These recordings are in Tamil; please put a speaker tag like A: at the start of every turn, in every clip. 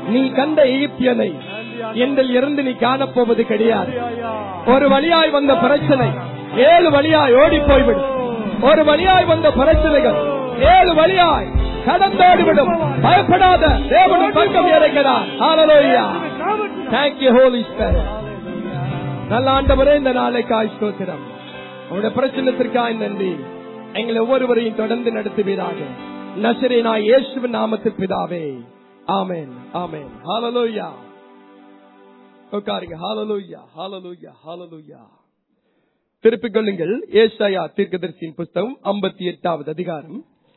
A: நீ கண்ட எகிப்தியனை எங்கள் இருந்து நீ காணப்போவது கிடையாது ஒரு வழியாய் வந்த பிரச்சனை ஏழு வழியாய் ஓடி போய்விடும் ஒரு வழியாய் வந்த பிரச்சனைகள் ஏழு வழியாய் கடந்தோடிவிடும் பயப்படாத தேவனும் பக்கம் இறக்கிறார் ஹalleluya thank you holy spirit நல்ல ஆண்டவரே இந்த நாளைக்காய் ஸ்தோத்திரம் உங்களுடைய பிரச்சனத்திற்காய் நன்றி எங்களை ஒவ்வொருவரையும் தொடர்ந்து நடத்துவீராக நசரேனா இயேசுவின் நாமத்தில் பிதாவே ஆமென் ஆமென் ஹalleluya உட்காருங்க ஹalleluya ஹalleluya ஹalleluya திருப்பிக் கொள்ளுங்கள் ஏசாயா தீர்க்கதரிசியின் புஸ்தகம் ஐம்பத்தி எட்டாவது அதிகாரம்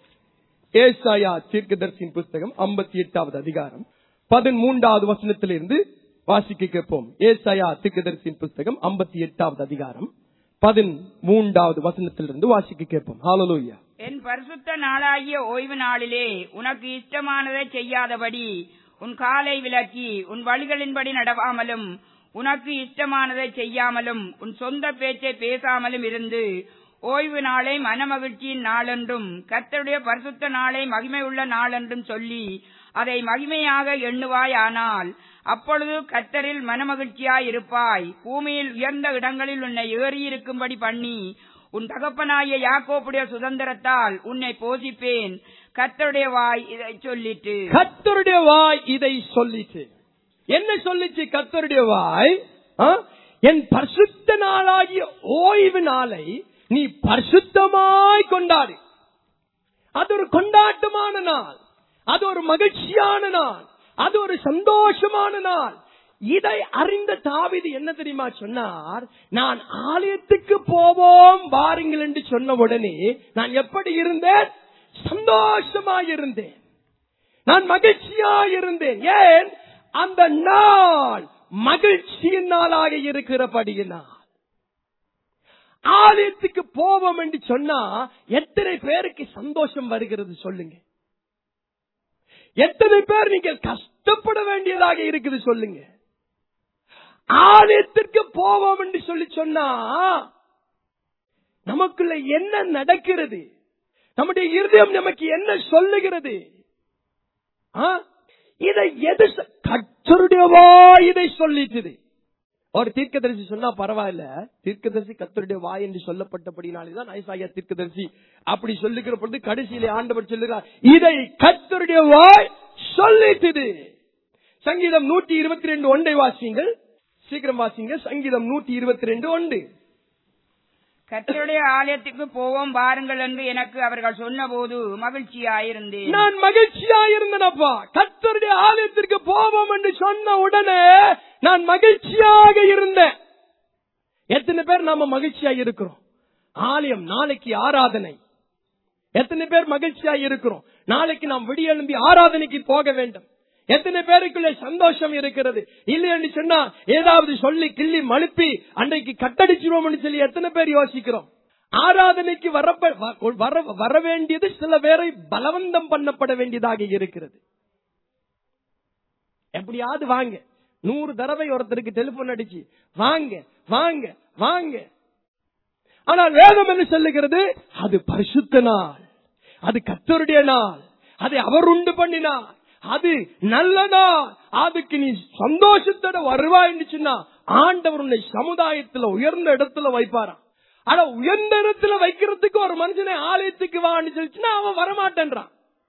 A: ஏசாயா தீர்க்கதரிசியின் புஸ்தகம் ஐம்பத்தி எட்டாவது அதிகாரம் பதிமூன்றாவது வசனத்திலிருந்து வாசிக்க கேட்போம் ஏசாயா தீர்க்கதரிசியின் புஸ்தகம் ஐம்பத்தி எட்டாவது அதிகாரம் பதிமூன்றாவது வசனத்திலிருந்து வாசிக்க கேட்போம் ஹalleluya
B: என் பரிசுத்த நாளாகிய ஓய்வு நாளிலே உனக்கு இஷ்டமானதை செய்யாதபடி உன் காலை விலக்கி உன் வழிகளின்படி நடவாமலும் உனக்கு இஷ்டமானதை செய்யாமலும் உன் சொந்த பேச்சை பேசாமலும் இருந்து ஓய்வு நாளை மனமகிழ்ச்சியின் நாளென்றும் கர்த்தருடைய பரிசுத்த நாளை மகிமையுள்ள நாளென்றும் சொல்லி அதை மகிமையாக எண்ணுவாய் ஆனால் அப்பொழுது கர்த்தரில் மனமகிழ்ச்சியாய் இருப்பாய் பூமியில் உயர்ந்த இடங்களில் உன்னை ஏறியிருக்கும்படி பண்ணி உன் தகப்பனாகிய யாக்கோப்புடைய சுதந்திரத்தால் உன்னை போஷிப்பேன் கர்த்தருடைய வாய் இதை சொல்லிட்டு
A: கத்தருடைய வாய் இதை சொல்லிச்சு என்ன சொல்லிச்சு கத்தருடைய வாய் ஆ? என் பரிசுத்த நாளாகிய ஓய்வு நாளை நீ பரிசுத்தமாய் கொண்டாடு அது ஒரு கொண்டாட்டமான நாள் அது ஒரு மகிழ்ச்சியான நாள் அது ஒரு சந்தோஷமான நாள் இதை அறிந்த தாவிது என்ன தெரியுமா சொன்னார் நான் ஆலயத்துக்கு போவோம் வாருங்கள் என்று சொன்ன உடனே நான் எப்படி இருந்தேன் சந்தோஷமாய் இருந்தேன் நான் மகிழ்ச்சியாய் இருந்தேன் ஏன் அந்த நாள் மகிழ்ச்சியின் நாளாக இருக்கிறபடியினால் ஆலயத்துக்கு போவோம் என்று சொன்னா எத்தனை பேருக்கு சந்தோஷம் வருகிறது சொல்லுங்க எத்தனை பேர் நீங்கள் கஷ்டப்பட வேண்டியதாக இருக்குது சொல்லுங்க ஆலயத்திற்கு போவோம் என்று சொல்லி சொன்னா நமக்குள்ள என்ன நடக்கிறது நம்முடைய இருதயம் நமக்கு என்ன சொல்லுகிறது ஆ? இதை எது சொ- கர்த்தருடைய வாய் இதை சொல்லிட்டுது ஒரு தீர்க்கதரிசி சொன்னா பரவாயில்ல தீர்க்கதரிசி கர்த்தருடைய வாய் என்று சொல்லப்பட்டபடினாலேதான் ஐசாயா தீர்க்கதரிசி அப்படி சொல்லுகிற பொழுது கடைசியிலே ஆண்டவர் சொல்லுகிறார் இதை கர்த்தருடைய வாய் சொல்லிட்டுது சங்கீதம் நூற்றி இருபத்தி ரெண்டு ஒன்றை வாசிங்கள் சீக்கிரம் வாசிங்க சங்கீதம் நூற்றி இருபத்தி ரெண்டு ஒன்று
B: கர்த்தருடைய ஆலயத்துக்கு போவோம் பாருங்கள் என்று எனக்கு அவர்கள் சொன்னபோது மகிழ்ச்சியாயிருந்தேன்
A: நான் மகிழ்ச்சியா இருந்தேனப்பா கர்த்தருடைய ஆலயத்திற்கு போவோம் என்று சொன்ன உடனே நான் மகிழ்ச்சியாக இருந்தேன் எத்தனை பேர் நாம மகிழ்ச்சியா இருக்கிறோம் ஆலயம் நாளைக்கு ஆராதனை எத்தனை பேர் மகிழ்ச்சியா இருக்கிறோம் நாளைக்கு நாம் விடியெழும்பி ஆராதனைக்கு போக வேண்டும் எத்தனை பேருக்குள்ள சந்தோஷம் இருக்கிறது இல்லைன்னு சொன்னா ஏதாவது சொல்லி கிள்ளி மழுப்பி அன்றைக்கு கட்டடிச்சிருவோம்னு சொல்லி எத்தனை பேர் யோசிக்கிறோம் ஆராதனைக்கு வரப்ப வ- வர வர வேண்டியது சில பேரை பலவந்தம் பண்ணப்பட வேண்டியதாக இருக்கிறது எப்படியாவது வாங்க நூறு தடவை ஒருத்தருக்கு டெலிபோன் அடிச்சு வாங்க வாங்க வாங்க ஆனால் வேதம் என்ன சொல்லுகிறது அது பரிசுத்த நாள் அது கத்தருடைய நாள் அதை அவர் உண்டு பண்ணினார் அது நல்ல நாள் அதுக்கு நீ சந்தோஷத்தோட வருவாய்ன்னு சொன்னா ஆண்டவர் உன்னை சமுதாயத்துல உயர்ந்த இடத்துல வைப்பாராம் ஆனா உயர்ந்த இடத்துல வைக்கிறதுக்கு ஒரு மனுஷனை ஆலயத்துக்கு வான்னு சொல்லிச்சுன்னா அவன் வரமாட்டேன்றான்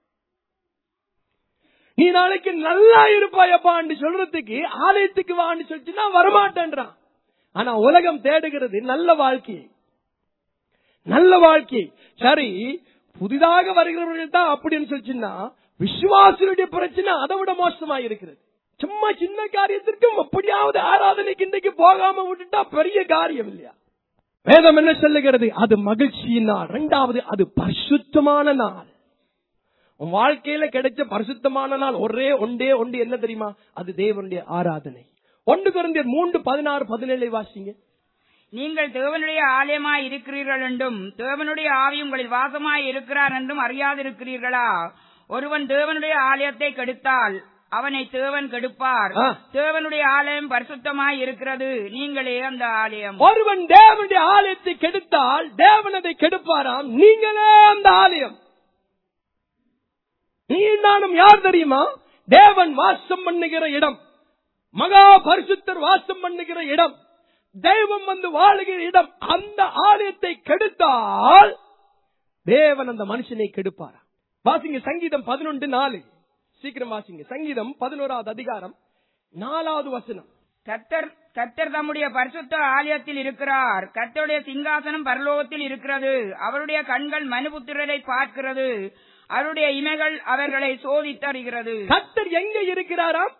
A: நீ நாளைக்கு நல்லா இருப்பாயப்பான்னு சொல்றதுக்கு ஆலயத்துக்கு வான்னு சொல்லிச்சுன்னா வரமாட்டேன்றான் ஆனா உலகம் தேடுகிறது நல்ல வாழ்க்கையை நல்ல வாழ்க்கை சரி புதிதாக வருகிறவர்கள் தான் அப்படின்னு சொல்லிச்சுன்னா விசுவாசியுடைய பிரச்சனை அதை விட மோசமா இருக்கிறது சும்மா சின்ன காரியத்திற்கும் எப்படியாவது ஆராதனைக்கு இன்றைக்கு போகாம விட்டுட்டா பெரிய காரியம் இல்லையா வேதம் என்ன சொல்லுகிறது அது மகிழ்ச்சியின் நாள் இரண்டாவது அது பரிசுத்தமான நாள் உன் வாழ்க்கையில கிடைச்ச பரிசுத்தமான நாள் ஒரே ஒன்றே ஒன்று என்ன தெரியுமா அது தேவனுடைய ஆராதனை ஒன்று குறைந்த மூன்று பதினாறு பதினேழை வாசிங்க
B: நீங்கள் தேவனுடைய ஆலயமாய் இருக்கிறீர்கள் என்றும் தேவனுடைய ஆவி உங்களில் வாசமாய் இருக்கிறார் என்றும் அறியாதிருக்கிறீர்களா ஒருவன் தேவனுடைய ஆலயத்தை கெடுத்தால் அவனை தேவன் கெடுப்பார்
A: ஆ.
B: தேவனுடைய ஆலயம் பரிசுத்தமாய் இருக்கிறது நீங்களே அந்த ஆலயம்
A: ஒருவன் தேவனுடைய ஆலயத்தை கெடுத்தால் தேவன் அதை கெடுப்பாராம் நீங்களே அந்த ஆலயம் நீ நானும் யார் தெரியுமா தேவன் வாசம் பண்ணுகிற இடம் மகா பரிசுத்தர் வாசம் பண்ணுகிற இடம் தெய்வம் வந்து வாழுகிற இடம் அந்த ஆலயத்தை கெடுத்தால் தேவன் அந்த மனுஷனை கெடுப்பாரா வாசிங்க சங்கீதம் பதினொன்று நாலு சீக்கிரம் வாசிங்க சங்கீதம் பதினோராவது அதிகாரம் நாலாவது வசனம்
B: கர்த்தர் கர்த்தர் தம்முடைய பரிசுத்த ஆலயத்தில் இருக்கிறார் கர்த்தருடைய சிங்காசனம் பரலோகத்தில் இருக்கிறது அவருடைய கண்கள் மனுபுத்திரரை பார்க்கிறது அவருடைய இமைகள் அவர்களை சோதித்தறிகிறது
A: கத்தர் எங்க இருக்கிறாராம்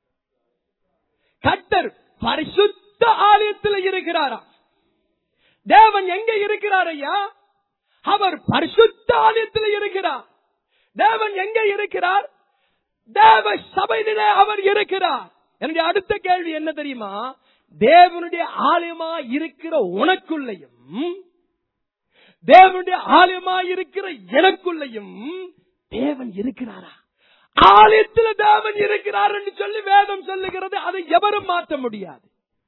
A: கத்தர் பரிசுத்த ஆலயத்தில் இருக்கிறாராம் தேவன் எங்க இருக்கிறார் ஐயா அவர் பரிசுத்த ஆலயத்தில் இருக்கிறார் தேவன் எங்க இருக்கிறார் தேவ சபையிலே அவர் இருக்கிறார் என்னுடைய அடுத்த கேள்வி என்ன தெரியுமா தேவனுடைய ஆலயமா இருக்கிற உனக்குள்ளையும் தேவனுடைய ஆலயமா இருக்கிற எனக்குள்ளையும் தேவன் இருக்கிறாரா ஆலயத்தில் தேவன் இருக்கிறார் என்று சொல்லி வேதம் சொல்லுகிறது அதை எவரும் மாற்ற முடியாது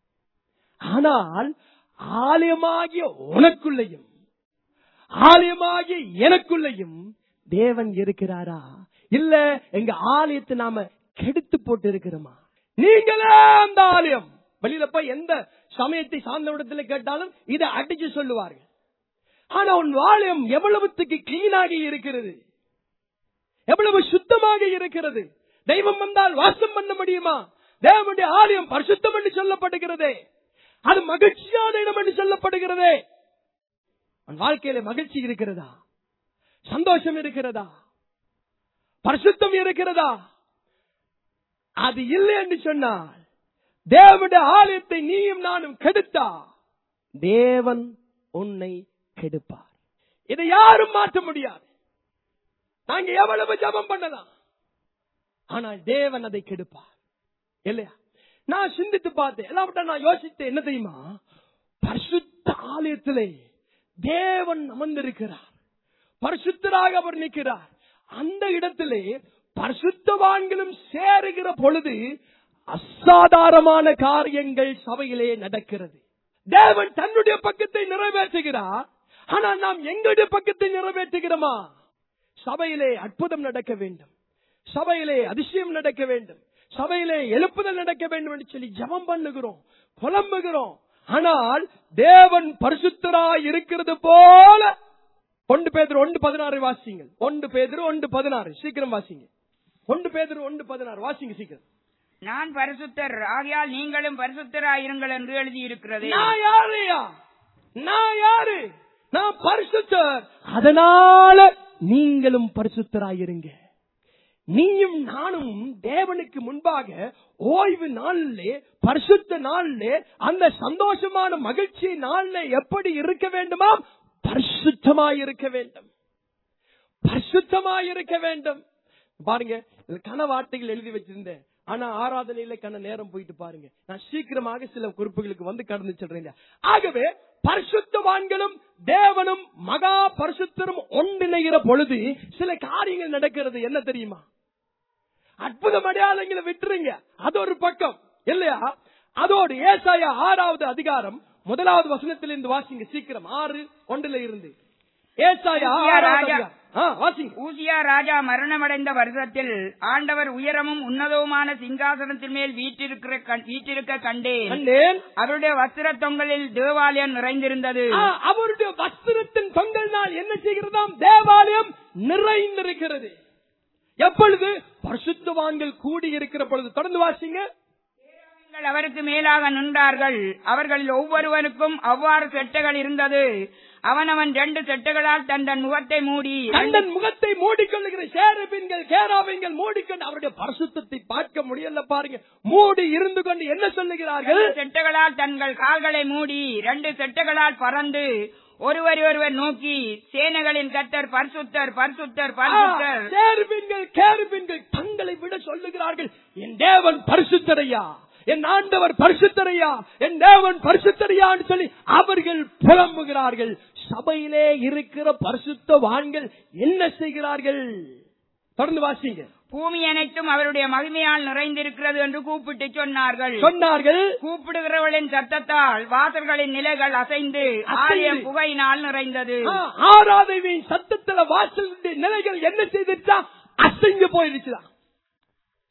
A: ஆனால் ஆலயமாகிய உனக்குள்ளையும் ஆலயமாகிய எனக்குள்ளையும் தேவன் இருக்கிறாரா இல்ல எங்க ஆலயத்தை நாம கெடுத்து போட்டு இருக்கிறோமா நீங்களே அந்த ஆலயம் வெளியில போய் எந்த சமயத்தை சார்ந்த இடத்துல கேட்டாலும் இதை அடிச்சு சொல்லுவார்கள் ஆனா உன் ஆலயம் எவ்வளவுத்துக்கு கிளீனாக இருக்கிறது எவ்வளவு சுத்தமாக இருக்கிறது தெய்வம் வந்தால் வாசம் பண்ண முடியுமா தேவனுடைய ஆலயம் பரிசுத்தம் என்று சொல்லப்படுகிறதே அது மகிழ்ச்சியான இடம் என்று சொல்லப்படுகிறதே உன் வாழ்க்கையில மகிழ்ச்சி இருக்கிறதா சந்தோஷம் இருக்கிறதா பரிசுத்தம் இருக்கிறதா அது இல்லை என்று சொன்னால் தேவனுடைய ஆலயத்தை நீயும் நானும் கெடுத்தா தேவன் உன்னை கெடுப்பார் இதை யாரும் மாற்ற முடியாது நாங்க எவ்வளவு ஜபம் பண்ணலாம் ஆனால் தேவன் அதை கெடுப்பார் இல்லையா நான் சிந்தித்து பார்த்தேன் எல்லாவற்றை நான் யோசித்தேன் என்ன தெரியுமா பரிசுத்த ஆலயத்திலே தேவன் அமர்ந்திருக்கிறார் பரிசுத்தராக அவர் நிற்கிறார் அந்த இடத்திலே பரிசுத்தவான்களும் சேருகிற பொழுது அசாதாரணமான காரியங்கள் சபையிலே நடக்கிறது தேவன் தன்னுடைய பக்கத்தை நிறைவேற்றுகிறார் ஆனால் நாம் எங்களுடைய பக்கத்தை நிறைவேற்றுகிறோமா சபையிலே அற்புதம் நடக்க வேண்டும் சபையிலே அதிசயம் நடக்க வேண்டும் சபையிலே எழுப்புதல் நடக்க வேண்டும் என்று சொல்லி ஜபம் பண்ணுகிறோம் புலம்புகிறோம் ஆனால் தேவன் பரிசுத்தராய் இருக்கிறது போல ஒன்று பேதர் ஒன்று பதினாறு வாசிங்க ஒன்று பேதர் ஒன்று பதினாறு சீக்கிரம் வாசிங்க ஒன்று பேதர் ஒன்று பதினாறு வாசிங்க சீக்கிரம்
B: நான் பரிசுத்தர் ஆகையால் நீங்களும் பரிசுத்தராயிருங்கள் என்று எழுதியிருக்கிறது
A: நான் யாரையா நான் யாரு நான் பரிசுத்தர் அதனால நீங்களும் பரிசுத்தராயிருங்க நீயும் நானும் தேவனுக்கு முன்பாக ஓய்வு நாளிலே பரிசுத்த நாளிலே அந்த சந்தோஷமான மகிழ்ச்சி நாளிலே எப்படி இருக்க வேண்டுமா பரிசுத்தமாய் இருக்க வேண்டும் பரிசுத்தமாய் இருக்க வேண்டும் பாருங்க இதுல கன வார்த்தைகள் எழுதி வச்சிருந்தேன் ஆனா ஆராதனையில கண்ண நேரம் போயிட்டு பாருங்க நான் சீக்கிரமாக சில குறிப்புகளுக்கு வந்து கடந்து சொல்றேன் ஆகவே பரிசுத்தவான்களும் தேவனும் மகா பரிசுத்தரும் ஒன்றிணைகிற பொழுது சில காரியங்கள் நடக்கிறது என்ன தெரியுமா அற்புதம் அடையாளங்களை விட்டுருங்க அது ஒரு பக்கம் இல்லையா அதோடு ஏசாயா ஆறாவது அதிகாரம் முதலாவது வசனத்திலிருந்து வாசிங்க சீக்கிரம் ஆறு ஒன்றுல இருந்து ஏசாயா
B: ஊசியா
A: ஆறாவது
B: ராஜா.
A: அதிகாரம். ஆ, வாசிங்க
B: ஊசியா ராஜா மரணமடைந்த வருஷத்தில் ஆண்டவர் உயரமும் உன்னதவுமான சிங்காசனத்தின் மேல் வீற்றிருக்கிற கண்- வீற்றிருக்க கண்டேன்
A: கண்டேன்
B: அவருடைய வஸ்திர தொங்கலில் தேவாலயம் நிறைந்திருந்தது
A: ஆ, அவருடைய வஸ்திரத்தின் தொங்கல் நாள் என்ன செய்கிறதாம் தேவாலயம் நிறைந்திருக்கிறது எப்பொழுது பரிசுத்தவான்கள் கூடி இருக்கிற பொழுது தொடர்ந்து வாசிங்க
B: அவர்கள் அவருக்கு மேலாக நின்றார்கள் அவர்களில் ஒவ்வொருவருக்கும் அவ்வாறு செட்டைகள் இருந்தது அவனவன் ரெண்டு செட்டுகளால் தன் தன் முகத்தை மூடி
A: கண்டன் முகத்தை மூடிக்கொள்ளுகிற சேரபின்கள் கேராபின்கள் மூடிக்கொண்டு அவருடைய பரிசுத்தத்தை பார்க்க முடியல பாருங்க மூடி இருந்து கொண்டு என்ன சொல்லுகிறார்கள்
B: ரெண்டு செட்டுகளால் தங்கள் கால்களை மூடி ரெண்டு செட்டுகளால் பறந்து ஒருவர் ஒருவர் நோக்கி சேனைகளின் கர்த்தர் பரிசுத்தர் பரிசுத்தர் பரிசுத்தர்
A: சேருபின்கள் கேருபின்கள் தங்களை விட சொல்லுகிறார்கள் என் தேவன் பரிசுத்தரையா என் ஆண்டவர் பரிசுத்தரையா என் தேவன் பரிசுத்தரையான்னு சொல்லி அவர்கள் புலம்புகிறார்கள் சபையிலே இருக்கிற பரிசுத்தவான்கள் என்ன செய்கிறார்கள் தொடர்ந்து வாசிங்க
B: பூமி அனைத்தும் அவருடைய மகிமையால் நிறைந்திருக்கிறது என்று கூப்பிட்டு சொன்னார்கள்
A: சொன்னார்கள்
B: கூப்பிடுகிறவர்களின் சத்தத்தால் வாசல்களின் நிலைகள் அசைந்து ஆலயம் புகையினால் நிறைந்தது
A: ஆ, ஆராதனையின் சத்தத்துல வாசல் நிலைகள் என்ன செய்துச்சா அசைஞ்சு போயிருச்சுதான்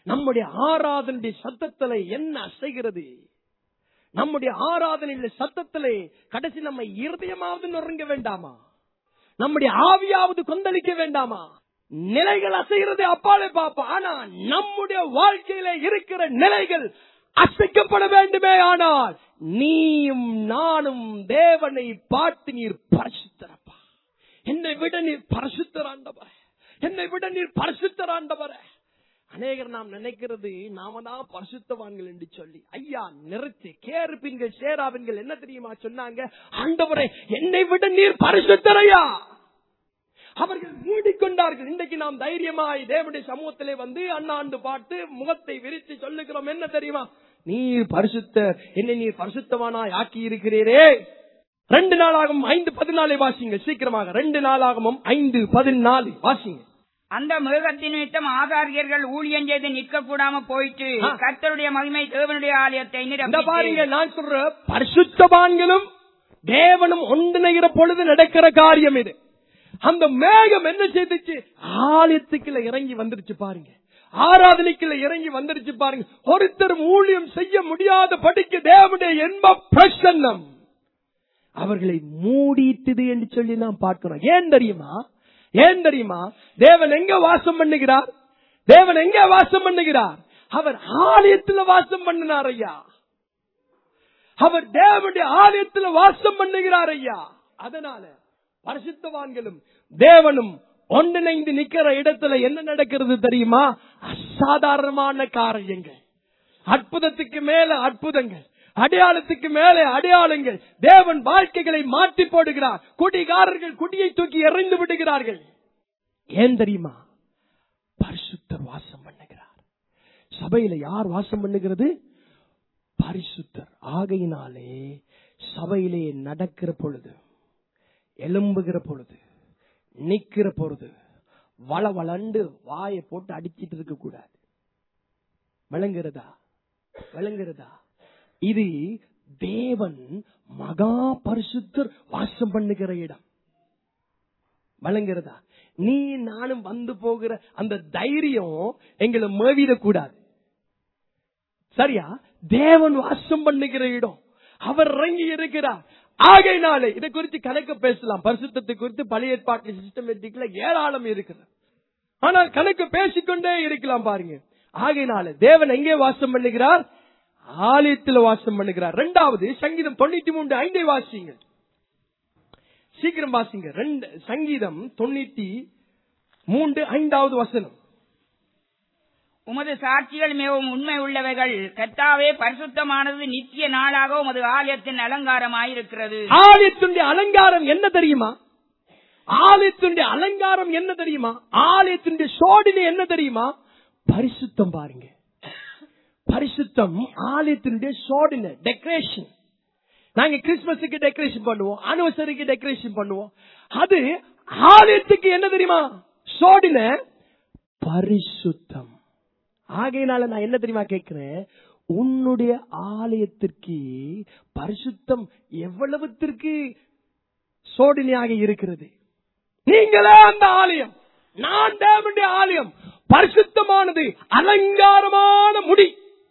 A: நம்முடைய ஆராதனுடைய சத்தத்துல என்ன அசைகிறது நம்முடைய ஆராதனையில சத்தத்திலே கடைசி நம்ம இருதயமாவது நொறுங்க வேண்டாமா நம்முடைய ஆவியாவது கொந்தளிக்க வேண்டாமா நிலைகள் அசைகிறது அப்பாலே பாப்போம் ஆனா நம்முடைய வாழ்க்கையில இருக்கிற நிலைகள் அசைக்கப்பட வேண்டுமே ஆனால் நீயும் நானும் தேவனை பார்த்து நீர் பரிசுத்தரப்பா என்னை விட நீர் பரிசுத்தராண்டவர் என்னை விட நீர் பரிசுத்தராண்டவர அநேகர் நாம் நினைக்கிறது நாம தான் பரிசுத்தவான்கள் என்று சொல்லி ஐயா நிறுத்தி கேருப்பின்கள் சேராவின்கள் என்ன தெரியுமா சொன்னாங்க ஆண்டவரே என்னை விட நீர் பரிசுத்தரையா அவர்கள் மூடிக்கொண்டார்கள் இன்றைக்கு நாம் தைரியமாய் தேவனுடைய சமூகத்திலே வந்து அண்ணாண்டு பாட்டு முகத்தை விரித்து சொல்லுகிறோம் என்ன தெரியுமா நீர் பரிசுத்த என்னை நீர் பரிசுத்தவானாய் ஆக்கி இருக்கிறீரே ரெண்டு நாளாகவும் ஐந்து பதினாலை வாசிங்க சீக்கிரமாக ரெண்டு நாளாகவும் ஐந்து பதினாலு வாசிங்க
B: அந்த மிருகத்தின் நிமித்தம் ஆசாரியர்கள் ஊழியம் செய்து நிற்க கூடாம போயிட்டு
A: ஆ.
B: கர்த்தருடைய மகிமை தேவனுடைய ஆலயத்தை
A: இந்த பாருங்க
B: நிரப்பி
A: நான் சொல்ற பரிசுத்தவான்களும் தேவனும் ஒன்றிணைகிற பொழுது நடக்கிற காரியம் இது அந்த மேகம் என்ன செய்துச்சு ஆலயத்துக்குள்ள இறங்கி வந்துருச்சு பாருங்க ஆராதனைக்குள்ள இறங்கி வந்துருச்சு பாருங்க ஒருத்தரும் ஊழியம் செய்ய முடியாத படிக்க தேவனுடைய என்ப பிரசன்னம் அவர்களை மூடிட்டுது என்று சொல்லி நாம் பார்க்கிறோம் ஏன் தெரியுமா ஏன் தெரியுமா தேவன் எங்க வாசம் பண்ணுகிறார் தேவன் எங்க வாசம் பண்ணுகிறார் அவர் ஆலயத்துல வாசம் பண்ணினார் ஐயா அவர் தேவனுடைய ஆலயத்துல வாசம் பண்ணுகிறார் ஐயா அதனால பரிசுத்தவான்களும் தேவனும் ஒன்றிணைந்து நிக்கிற இடத்துல என்ன நடக்கிறது தெரியுமா அசாதாரணமான காரியங்கள் அற்புதத்துக்கு மேல அற்புதங்கள் அடையாளத்துக்கு மேலே அடையாளங்கள் தேவன் வாழ்க்கைகளை மாற்றி போடுகிறார் குடிகாரர்கள் குடியை தூக்கி எறிந்து விடுகிறார்கள் ஏன் தெரியுமா பரிசுத்தர் வாசம் பண்ணுகிறார் சபையில யார் வாசம் பண்ணுகிறது பரிசுத்தர் ஆகையினாலே சபையிலே நடக்கிற பொழுது எலும்புகிற பொழுது நிக்கிற பொழுது வள வளண்டு வாயை போட்டு அடிச்சிட்டு இருக்க கூடாது விளங்குறதா விளங்குறதா இது தேவன் மகா பரிசுத்தர் வாசம் பண்ணுகிற இடம் வழங்குறதா நீ நானும் வந்து போகிற அந்த தைரியம் எங்களை மேவிடக்கூடாது சரியா தேவன் வாசம் பண்ணுகிற இடம் அவர் இறங்கி இருக்கிறார் ஆகையினாலே இதை குறித்து கணக்கு பேசலாம் பரிசுத்தத்தை குறித்து பழைய ஏற்பாட்டு சிஸ்டமேட்டிக்ல ஏராளம் இருக்கிறது ஆனால் கணக்கு பேசிக்கொண்டே இருக்கலாம் பாருங்க ஆகையினால தேவன் எங்கே வாசம் பண்ணுகிறார் ஆலயத்தில் வாசம் பண்ணுகிறார் இரண்டாவது சங்கீதம் தொண்ணூத்தி மூன்று ஐந்தை வாசிங்க சீக்கிரம் வாசிங்க ரெண்டு சங்கீதம் தொண்ணூத்தி மூன்று ஐந்தாவது வசனம்
B: உமது சாட்சிகள் மிகவும் உண்மை உள்ளவைகள் கர்த்தாவே பரிசுத்தமானது நித்திய நாளாக உமது ஆலயத்தின் அலங்காரமாயிருக்கிறது
A: ஆலயத்துடைய அலங்காரம் என்ன தெரியுமா ஆலயத்துடைய அலங்காரம் என்ன தெரியுமா ஆலயத்துடைய சோடினை என்ன தெரியுமா பரிசுத்தம் பாருங்க பரிசுத்தம் ஆலயத்தினுடைய சோடினை டெக்கரேஷன் நாங்க கிறிஸ்துமஸுக்கு டெக்கரேஷன் பண்ணுவோம் அனிவர்சரிக்கு டெக்கரேஷன் பண்ணுவோம் அது ஆலயத்துக்கு என்ன தெரியுமா சோடின பரிசுத்தம் ஆகையினால நான் என்ன தெரியுமா கேட்கிறேன் உன்னுடைய ஆலயத்திற்கு பரிசுத்தம் எவ்வளவுத்திற்கு சோடினையாக இருக்கிறது நீங்களே அந்த ஆலயம் நான் தேவனுடைய ஆலயம் பரிசுத்தமானது அலங்காரமான முடி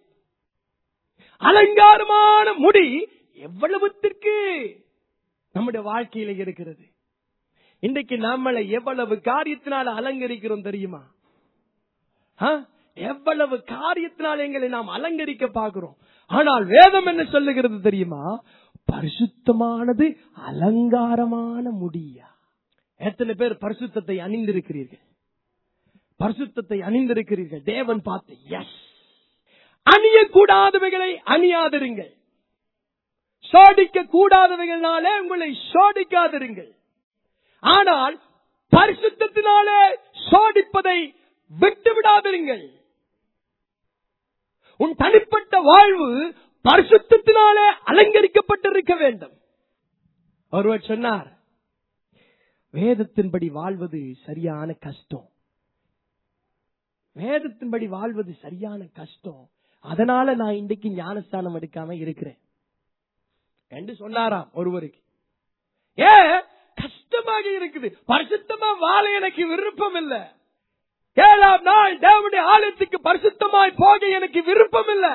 A: அலங்காரமான முடி எவ்வளவுத்திற்கு நம்முடைய வாழ்க்கையில இருக்கிறது இன்றைக்கு நம்மளை எவ்வளவு காரியத்தினால அலங்கரிக்கிறோம் தெரியுமா ஆ? எவ்வளவு காரியத்தினால் எங்களை நாம் அலங்கரிக்க பார்க்கிறோம் ஆனால் வேதம் என்ன சொல்லுகிறது தெரியுமா பரிசுத்தமானது அலங்காரமான முடியா எத்தனை பேர் பரிசுத்தத்தை அணிந்திருக்கிறீர்கள் பரிசுத்தத்தை அணிந்திருக்கிறீர்கள் தேவன் பார்த்து எஸ் அணியக்கூடாதவைகளை அணியாதிருங்கள் சோடிக்க கூடாதவைகளாலே உங்களை சோடிக்காதிருங்கள் ஆனால் பரிசுத்தத்தினாலே சோடிப்பதை விட்டு விடாதிருங்கள் உன் தனிப்பட்ட வாழ்வு பரிசுத்தத்தினாலே அலங்கரிக்கப்பட்டிருக்க வேண்டும் ஒருவர் சொன்னார் வேதத்தின்படி வாழ்வது சரியான கஷ்டம் வேதத்தின்படி வாழ்வது சரியான கஷ்டம் அதனால நான் இன்றைக்கு ஞானஸ்தானம் எடுக்காம இருக்கிறேன் என்று சொன்னாராம் ஒருவருக்கு ஏ கஷ்டமாக இருக்குது பரிசுத்தமா வாழ எனக்கு விருப்பம் இல்ல ஏழாம் நாள் தேவனுடைய ஆலயத்துக்கு பரிசுத்தமாய் போக எனக்கு விருப்பம் இல்ல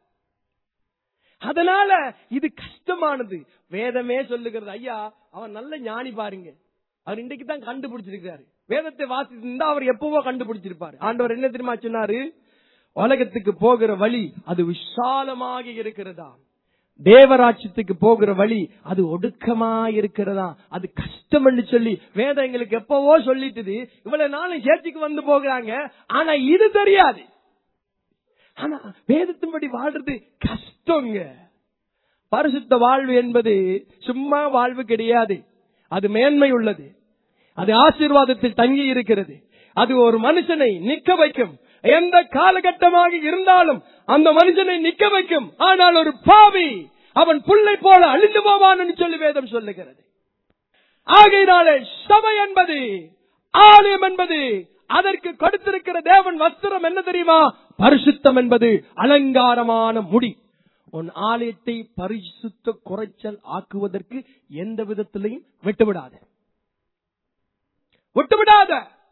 A: அதனால இது கஷ்டமானது வேதமே சொல்லுகிறது ஐயா அவன் நல்ல ஞானி பாருங்க அவர் இன்றைக்கு தான் கண்டுபிடிச்சிருக்காரு வேதத்தை வாசிச்சிருந்தா அவர் எப்பவோ கண்டுபிடிச்சிருப்பாரு ஆண்டவர் என்ன தெரியுமா சொன்னாரு உலகத்துக்கு போகிற வழி அது விசாலமாக இருக்கிறதா தேவராட்சியத்துக்கு போகிற வழி அது ஒடுக்கமா இருக்கிறதா அது கஷ்டம் சொல்லி வேதம் எங்களுக்கு எப்பவோ சொல்லிட்டுது இவ்வளவு நாளும் சேர்ச்சிக்கு வந்து போகிறாங்க ஆனா இது தெரியாது ஆனா வேதத்தின்படி வாழ்றது கஷ்டங்க பரிசுத்த வாழ்வு என்பது சும்மா வாழ்வு கிடையாது அது மேன்மை உள்ளது அது ஆசீர்வாதத்தில் தங்கி இருக்கிறது அது ஒரு மனுஷனை நிக்க வைக்கும் எந்த காலகட்டமாக இருந்தாலும் அந்த மனுஷனை நிக்க வைக்கும் ஆனால் ஒரு பாவி அவன் புல்லை போல அழிந்து போவான் என்று சொல்லி வேதம் சொல்லுகிறது ஆகையினாலே சபை என்பது ஆலயம் என்பது அதற்கு கொடுத்திருக்கிற தேவன் வஸ்திரம் என்ன தெரியுமா பரிசுத்தம் என்பது அலங்காரமான முடி உன் ஆலயத்தை பரிசுத்த குறைச்சல் ஆக்குவதற்கு எந்த விதத்திலையும் விட்டுவிடாத விட்டுவிடாத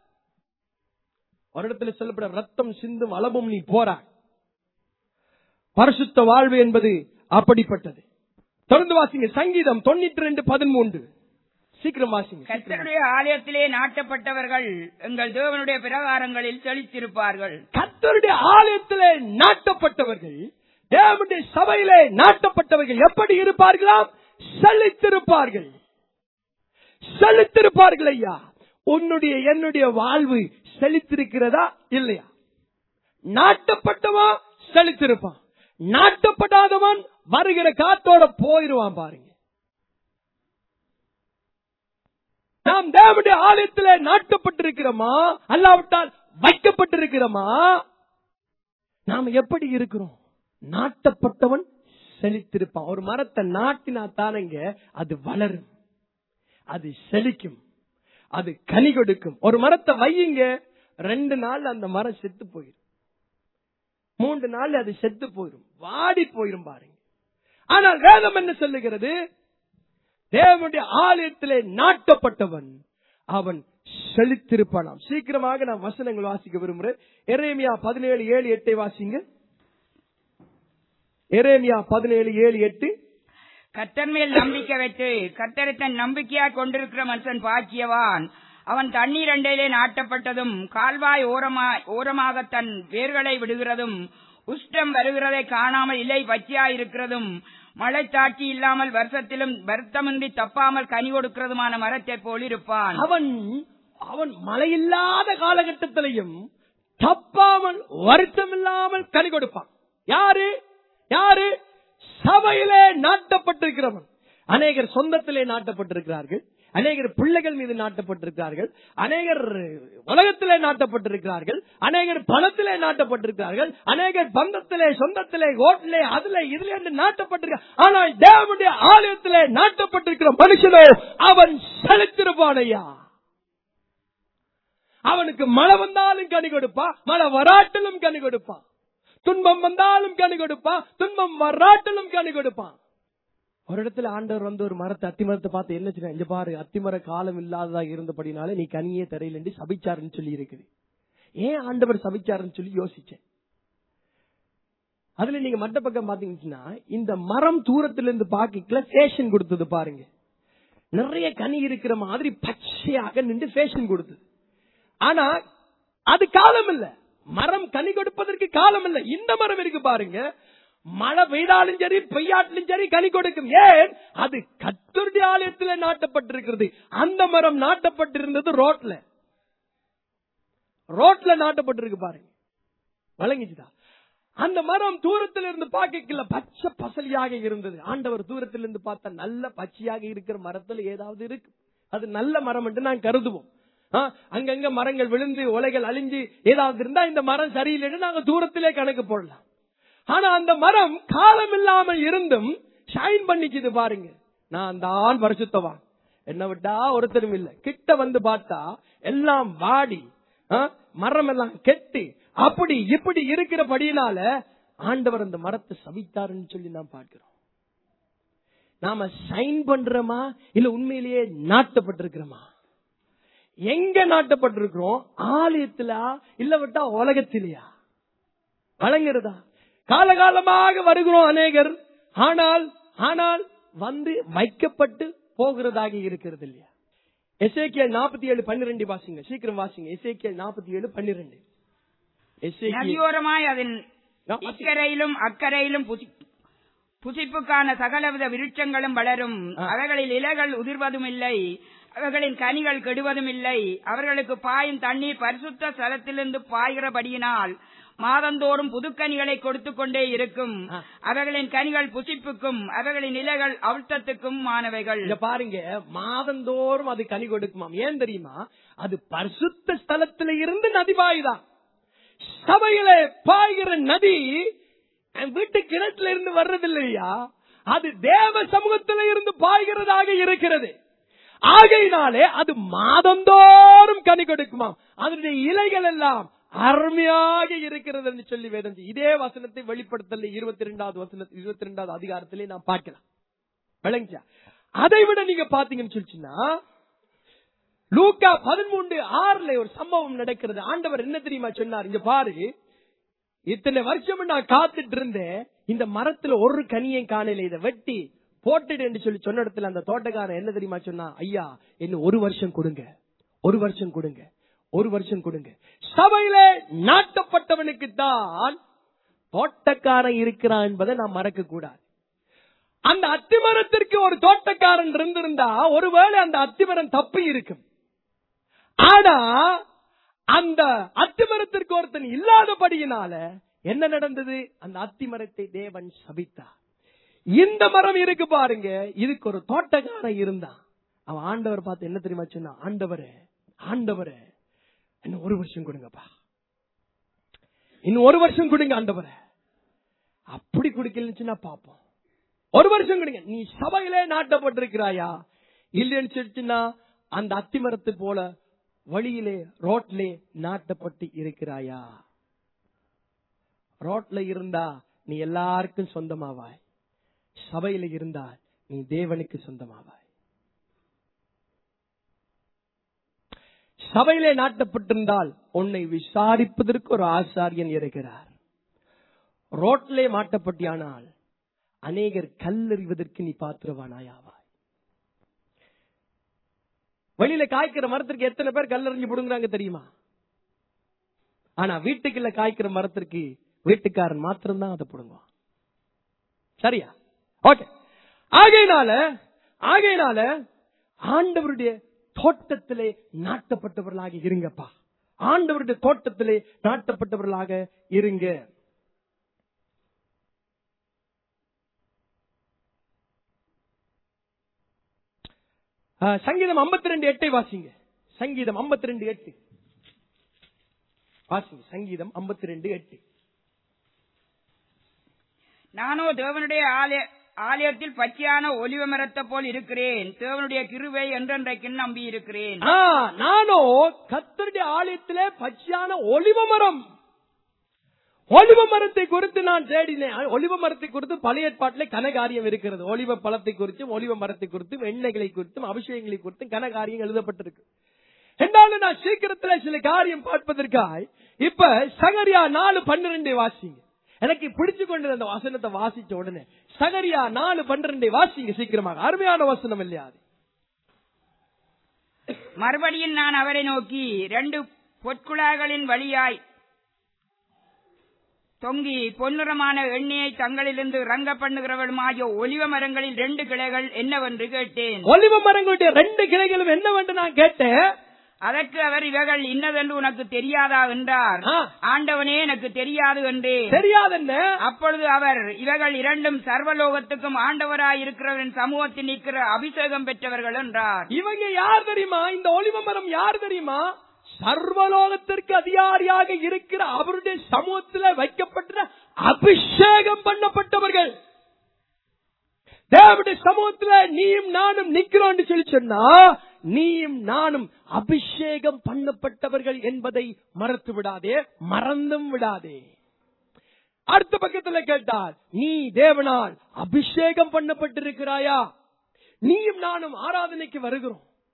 A: ஒரு இடத்துல சொல்லப்பட ரத்தம் சிந்தும் அளவும் நீ போறாய் பரிசுத்த வாழ்வு என்பது அப்படிப்பட்டது தொடர்ந்து வாசிங்க சங்கீதம் தொண்ணூற்றி ரெண்டு பதிமூன்று சீக்கிரம் வாசிங்க சீக்கிரம்
B: கர்த்தருடைய ஆலயத்திலே நாட்டப்பட்டவர்கள் எங்கள் தேவனுடைய பிரகாரங்களில் செழித்திருப்பார்கள்
A: கர்த்தருடைய ஆலயத்திலே நாட்டப்பட்டவர்கள் தேவனுடைய சபையிலே நாட்டப்பட்டவர்கள் எப்படி இருப்பார்களாம் செழித்திருப்பார்கள் செழித்திருப்பார்கள் ஐயா உன்னுடைய என்னுடைய வாழ்வு செழித்திருக்கிறதா இல்லையா நாட்டப்பட்டவன் செழித்திருப்பான் நாட்டப்படாதவன் வருகிற காத்தோட போயிருவான் பாருங்க நாம் தேவனுடைய ஆலயத்திலே நாட்டப்பட்டிருக்கிறோமா அல்லாவிட்டால் வைக்கப்பட்டிருக்கிறோமா நாம் எப்படி இருக்கிறோம் நாட்டப்பட்டவன் செழித்திருப்பான் ஒரு மரத்தை நாட்டினா தானங்க அது வளரும் அது செழிக்கும் அது கனி கொடுக்கும் ஒரு மரத்தை வையுங்க ரெண்டு நாள் அந்த மரம் செத்து போயிடும் மூன்று நாள் அது செத்து போயிடும் வாடி போயிடும் பாருங்க ஆனால் வேதம் என்ன சொல்லுகிறது தேவனுடைய ஆலயத்திலே நாட்டப்பட்டவன் அவன் செழித்திருப்பானாம் சீக்கிரமாக நான் வசனங்கள் வாசிக்க விரும்புகிறேன் எரேமியா பதினேழு ஏழு எட்டை வாசிங்க எரேமியா பதினேழு ஏழு எட்டு
B: கர்த்தர் மேல் நம்பிக்கை வைத்து கர்த்தரை தன் நம்பிக்கையா கொண்டிருக்கிற மனுஷன் பாக்கியவான் அவன் தண்ணீர் அண்டையிலே நாட்டப்பட்டதும் கால்வாய் ஓரமாய் ஓரமாக தன் வேர்களை விடுகிறதும் உஷ்டம் வருகிறதை காணாமல் இலை பச்சையாயிருக்கிறதும் மழை தாட்சி இல்லாமல் வருஷத்திலும் வருத்தமின்றி தப்பாமல் கனி கொடுக்கிறதுமான மரத்தை போல் இருப்பான்
A: அவன் அவன் மழையில்லாத காலகட்டத்திலையும் தப்பாமல் வருத்தம் இல்லாமல் கனி கொடுப்பான் யாரு யாரு சபையிலே நாட்டப்பட்டிருக்கிறவன் அநேகர் சொந்தத்திலே நாட்டப்பட்டிருக்கிறார்கள் அநேகர் பிள்ளைகள் மீது நாட்டப்பட்டிருக்கிறார்கள் அநேகர் உலகத்திலே நாட்டப்பட்டிருக்கிறார்கள் அநேகர் பணத்திலே நாட்டப்பட்டிருக்கிறார்கள் அநேகர் பந்தத்திலே சொந்தத்திலே ஓட்டிலே அதுல இதுல என்று நாட்டப்பட்டிருக்க ஆனால் தேவனுடைய ஆலயத்திலே நாட்டப்பட்டிருக்கிற மனுஷனோ அவன் செலுத்திருப்பான் ஐயா அவனுக்கு மழை வந்தாலும் கனி கொடுப்பான் மழை வராட்டிலும் கனி கொடுப்பான் துன்பம் வந்தாலும் கனி கொடுப்பான் துன்பம் வராட்டிலும் கனி கொடுப்பான் ஒரு இடத்துல ஆண்டவர் வந்து ஒரு மரத்தை அத்தி மரத்தை பார்த்து என்ன சொன்னா இங்க பாரு அத்திமர காலம் இல்லாததா இருந்தபடினால நீ கனியே தரையில் என்று சபிச்சாருன்னு சொல்லி இருக்குது ஏன் ஆண்டவர் சபிச்சாருன்னு சொல்லி யோசிச்சேன் அதுல நீங்க மட்ட பக்கம் பாத்தீங்கன்னா இந்த மரம் தூரத்துல இருந்து பாக்கல ஃபேஷன் கொடுத்தது பாருங்க நிறைய கனி இருக்கிற மாதிரி பச்சையாக நின்று ஃபேஷன் கொடுத்தது ஆனா அது காலம் இல்ல மரம் கனி கொடுப்பதற்கு காலம் இல்ல இந்த மரம் இருக்கு பாருங்க மழை பெய்தாலும் சரி பெய்யாட்டிலும் சரி கனி கொடுக்கும் ஏன் அது கத்தருடைய ஆலயத்தில் நாட்டப்பட்டிருக்கிறது அந்த மரம் நாட்டப்பட்டிருந்தது ரோட்ல ரோட்ல நாட்டப்பட்டிருக்கு பாருங்க வழங்கிச்சுதா அந்த மரம் தூரத்தில் இருந்து பார்க்கல பச்சை பசலியாக இருந்தது ஆண்டவர் தூரத்தில் இருந்து பார்த்தா நல்ல பச்சையாக இருக்கிற மரத்துல ஏதாவது இருக்கு அது நல்ல மரம் என்று நான் கருதுவோம் ஆ, அங்கங்க மரங்கள் விழுந்து உலைகள் அழிஞ்சு ஏதாவது இருந்தா இந்த மரம் சரியில்லைன்னு நாங்க தூரத்திலே கணக்கு போடலாம் ஆனா அந்த மரம் காலம் இல்லாமல் இருந்தும் ஷைன் பண்ணிக்குது பாருங்க நான் தான் பரிசுத்தவான் என்ன விட்டா ஒருத்தரும் இல்ல கிட்ட வந்து பார்த்தா எல்லாம் வாடி ஆ, மரம் எல்லாம் கெட்டு அப்படி இப்படி இருக்கிறபடியினால ஆண்டவர் அந்த மரத்தை சபித்தாருன்னு சொல்லி நாம் பார்க்கிறோம் நாம ஷைன் பண்றோமா இல்ல உண்மையிலேயே நாட்டப்பட்டிருக்கிறோமா எங்க நாட்டப்பட்டிருக்கிறோம் ஆலயத்திலா இல்ல விட்டா உலகத்திலேயா வழங்குறதா காலகாலமாக வருகிறோம் அநேகர் ஆனால் ஆனால் வந்து வைக்கப்பட்டு போகிறதாக இருக்கிறது இல்லையா எசேக்கியல் நாற்பத்தி ஏழு பன்னிரெண்டு வாசிங்க சீக்கிரம் வாசிங்க எசேக்கியல் நாற்பத்தி ஏழு பன்னிரெண்டு எசேக்கியல்
B: நதியோரமாய் அதன்
A: ஆ,
B: இக்கரையிலும் அக்கரையிலும் புசி- புசிப்புக்கான சகலவித விருட்சங்களும் வளரும்
A: ஆ.
B: அவைகளில் இலைகள் உதிர்வதும் இல்லை அவைகளின் கனிகள் கெடுவதும் இல்லை அவர்களுக்கு பாயும் தண்ணீர் பரிசுத்த ஸ்தலத்திலிருந்து பாய்கிறபடியினால் மாதந்தோறும் புதுக்கனிகளை கொடுத்துக் கொண்டே இருக்கும்
A: ஆ.
B: அவைகளின் கனிகள் புசிப்புக்கும் அவைகளின் இலைகள் அழுத்தத்துக்கும் மாணவைகள்
A: இங்க பாருங்க மாதந்தோறும் அது கனி கொடுக்குமாம் ஏன் தெரியுமா அது பரிசுத்த ஸ்தலத்துல இருந்து நதி பாயுதான் சபையில பாய்கிற நதி என் வீட்டு கிணத்துல இருந்து வர்றது இல்லையா அது தேவ சமூகத்தில இருந்து பாய்கிறதாக இருக்கிறது ஆகையினாலே அது மாதந்தோறும் கனி கொடுக்குமாம் அதனுடைய இலைகள் எல்லாம் அருமையாக இருக்கிறது என்று சொல்லி வேதம் சொல்லுது. இதே வசனத்தை வெளிப்படுத்தல இருபத்தி ரெண்டாவது வசனத்தை இருபத்தி ரெண்டாவது அதிகாரத்திலே நாம் பார்க்கலாம் விளங்கிச்சா அதை விட நீங்க பாத்தீங்கன்னு சொல்லிச்சுன்னா லூக்கா பதிமூன்று ஆறுல ஒரு சம்பவம் நடக்கிறது ஆண்டவர் என்ன தெரியுமா சொன்னார் இங்க பாரு இத்தனை வருஷம் நான் காத்துட்டு இருந்தேன் இந்த மரத்துல ஒரு கனியை காணல இதை வெட்டி போட்டுடு என்று சொல்லி சொன்ன இடத்துல அந்த தோட்டக்காரன் என்ன தெரியுமா சொன்னா ஐயா இன்னும் ஒரு வருஷம் கொடுங்க ஒரு வருஷம் கொடுங்க ஒரு வருஷம் கொடுங்க சபையில நாட்டப்பட்டவனுக்கு தான் தோட்டக்காரன் இருக்கிறான் என்பதை நாம் மறக்க கூடாது அந்த அத்திமரத்திற்கு ஒரு தோட்டக்காரன் இருந்திருந்தா ஒருவேளை அந்த அத்திமரம் தப்பி இருக்கும் ஆனா அந்த அத்திமரத்திற்கு ஒருத்தன் இல்லாதபடியினால என்ன நடந்தது அந்த அத்திமரத்தை தேவன் சபித்தார் இந்த மரம் இருக்கு பாருங்க இதுக்கு ஒரு தோட்டக்காரன் இருந்தான் அவன் ஆண்டவர் பார்த்து என்ன தெரியுமா சொன்னா ஆண்டவரே ஆண்டவரே இன்னும் ஒரு வருஷம் கொடுங்கப்பா இன்னும் ஒரு வருஷம் கொடுங்க ஆண்டவரே அப்படி குடிக்கலச்சுன்னா பாப்போம் ஒரு வருஷம் கொடுங்க நீ சபையிலே நாட்டப்பட்டிருக்கிறாயா இல்லைன்னு சொல்லிச்சுன்னா அந்த அத்திமரத்து போல வழியிலே ரோட்லே நாட்டப்பட்டு இருக்கிறாயா ரோட்ல இருந்தா நீ எல்லாருக்கும் சொந்தமாவாய் சபையில இருந்தா நீ தேவனுக்கு சொந்தமாவாய் சபையிலே நாட்டப்பட்டிருந்தால் உன்னை விசாரிப்பதற்கு ஒரு ஆசாரியன் இருக்கிறார் ரோட்லே மாட்டப்பட்டியானால் அநேகர் கல்லறிவதற்கு நீ பாத்திரவானாயாவாய் வெளியில காய்க்கிற மரத்திற்கு எத்தனை பேர் கல்லறிஞ்சு பிடுங்குறாங்க தெரியுமா ஆனா வீட்டுக்குள்ள காய்க்கிற மரத்திற்கு வீட்டுக்காரன் மாத்திரம்தான் அதை பிடுங்குவான் சரியா ஓகே ஆகையினால ஆகையினால ஆண்டவருடைய தோட்டத்திலே நாட்டப்பட்டவர்களாக இருங்கப்பா ஆண்டவருடைய தோட்டத்திலே நாட்டப்பட்டவர்களாக இருங்க ஆ, சங்கீதம் 52 ரெண்டு எட்டை வாசிங்க சங்கீதம் 52 ரெண்டு எட்டு வாசிங்க சங்கீதம் 52 ரெண்டு எட்டு
B: நானோ தேவனுடைய ஆலய- ஆலயத்தில் பச்சையான ஒலிவ மரத்தை போல் இருக்கிறேன் தேவனுடைய கிருவை என்றென்றைக்கு நம்பி இருக்கிறேன்
A: ஆ, நானோ கத்தருடைய ஆலயத்திலே பச்சையான ஒலிவ மரம் ஒலிவ மரத்தை குறித்து நான் தேடினேன் ஒலிவ மரத்தை குறித்து பழைய ஏற்பாட்டிலே கனகாரியம் இருக்கிறது ஒலிவ பழத்தை குறித்தும் ஒலிவ மரத்தை குறித்தும் எண்ணெய்களை குறித்தும் அபிஷேகங்களை குறித்தும் கனகாரியம் எழுதப்பட்டிருக்கு என்றாலும் நான் சீக்கிரத்துல சில காரியம் பார்ப்பதற்காய் இப்ப சகரியா நாலு பன்னிரெண்டை வாசிங்க எனக்கு பிடிச்சு கொண்டது அந்த வசனத்தை வாசிச்ச உடனே சகரியா நாலு பன்னிரெண்டை வாசிங்க சீக்கிரமாக அருமையான வசனம் இல்லையா அது
B: மறுபடியும் நான் அவரை நோக்கி ரெண்டு பொற்குழாய்களின் வழியாய் தொங்கி பொன்னிறமான எண்ணெயை தங்களிலிருந்து ரங்க பண்ணுகிறவளுமாகிய ஒலிவ மரங்களில் ரெண்டு கிளைகள் என்னவென்று கேட்டேன்
A: ஒலிவ மரங்களுடைய ரெண்டு கிளைகளும் என்னவென்று நான் கேட்டேன்
B: அதற்கு அவர் இவைகள் இன்னதென்று உனக்கு தெரியாதா என்றார்
A: ஆ.
B: ஆண்டவனே எனக்கு தெரியாது என்றேன்
A: தெரியாதென்ன
B: அப்பொழுது அவர் இவைகள் இரண்டும் சர்வலோகத்துக்கும் ஆண்டவராய் இருக்கிறவரின் சமூகத்தில் நிற்கிற அபிஷேகம் பெற்றவர்கள் என்றார்
A: இவங்க யார் தெரியுமா இந்த ஒலிவ மரம் யார் தெரியுமா சர்வலோகத்திற்கு அதிகாரியாக இருக்கிற அவருடைய சமூகத்தில் வைக்கப்பட்ட அபிஷேகம் பண்ணப்பட்டவர்கள் தேவனுடைய சமூகத்துல நீயும் நானும் நிக்கிறோம் சொல்லி சொன்னா நீயும் நானும் அபிஷேகம் பண்ணப்பட்டவர்கள் என்பதை மறத்து விடாதே மறந்தும் விடாதே அடுத்த பக்கத்துல கேட்டார் நீ தேவனால் அபிஷேகம் பண்ணப்பட்டிருக்கிறாயா நீயும் நானும் ஆராதனைக்கு வருகிறோம்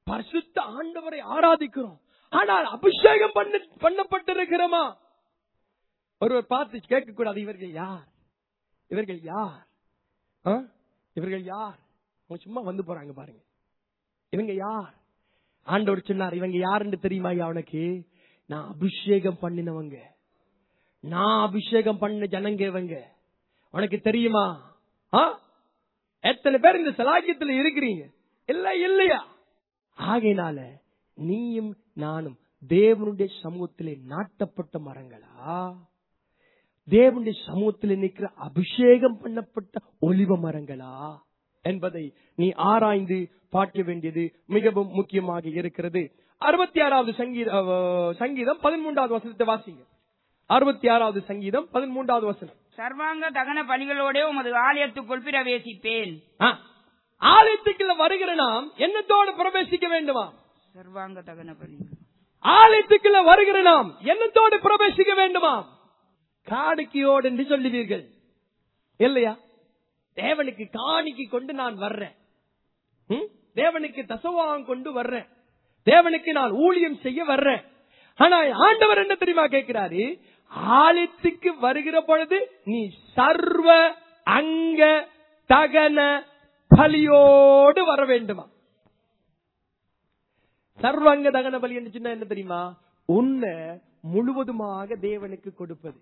A: பரிசுத்த ஆண்டவரை ஆராதிக்கிறோம் ஆனால் அபிஷேகம் பண்ண பண்ணப்பட்டிருக்கிறோமா ஒருவர் பார்த்து கேட்க கூடாது இவர்கள் யார் இவர்கள் யார் ஆ? இவர்கள் யார் அவங்க சும்மா வந்து போறாங்க பாருங்க இவங்க யார் ஆண்டவர் சொன்னார் இவங்க யாருன்னு தெரியுமா ஐயா உனக்கு நான் அபிஷேகம் பண்ணினவங்க நான் அபிஷேகம் பண்ண ஜனங்க இவங்க உனக்கு தெரியுமா ஆ? எத்தனை பேர் இந்த சலாக்கியத்துல இருக்கிறீங்க இல்ல இல்லையா ஆகையினால நீயும் நானும் தேவனுடைய சமூகத்திலே நாட்டப்பட்ட மரங்களா தேவனுடைய சமூகத்தில் நிற்கிற அபிஷேகம் பண்ணப்பட்ட ஒலிவ மரங்களா என்பதை நீ ஆராய்ந்து பார்க்க வேண்டியது மிகவும் முக்கியமாக இருக்கிறது அறுபத்தி ஆறாவது சங்கீத அஹ், சங்கீதம் பதிமூன்றாவது வசனத்தை வாசிங்க அறுபத்தி ஆறாவது சங்கீதம் பதிமூன்றாவது வசனம்
B: சர்வாங்க தகன பலிகளோடே உமது ஆலயத்துக்குள் பிரவேசிப்பேன்
A: ஆ, ஆலயத்துக்குள்ள வருகிற நாம் எண்ணத்தோடு பிரவேசிக்க வேண்டுமா
B: சர்வாங்க தகன பலி
A: ஆலயத்துக்குள்ள வருகிற நாம் எண்ணத்தோடு பிரவேசிக்க வேண்டுமா காணிக்கையோடு என்று சொல்லுவீர்கள் இல்லையா தேவனுக்கு காணிக்கை கொண்டு நான் வர்றேன் ம்? தேவனுக்கு தசவாகம் கொண்டு வர்றேன் தேவனுக்கு நான் ஊழியம் செய்ய வர்றேன் ஆனா ஆண்டவர் என்ன தெரியுமா கேட்கிறாரு ஆலயத்துக்கு வருகிற பொழுது நீ சர்வ அங்க தகன பலியோடு வர வேண்டுமா சர்வாங்க தகன பலி என்று சொன்னா என்ன தெரியுமா உன்னை முழுவதுமாக தேவனுக்கு கொடுப்பது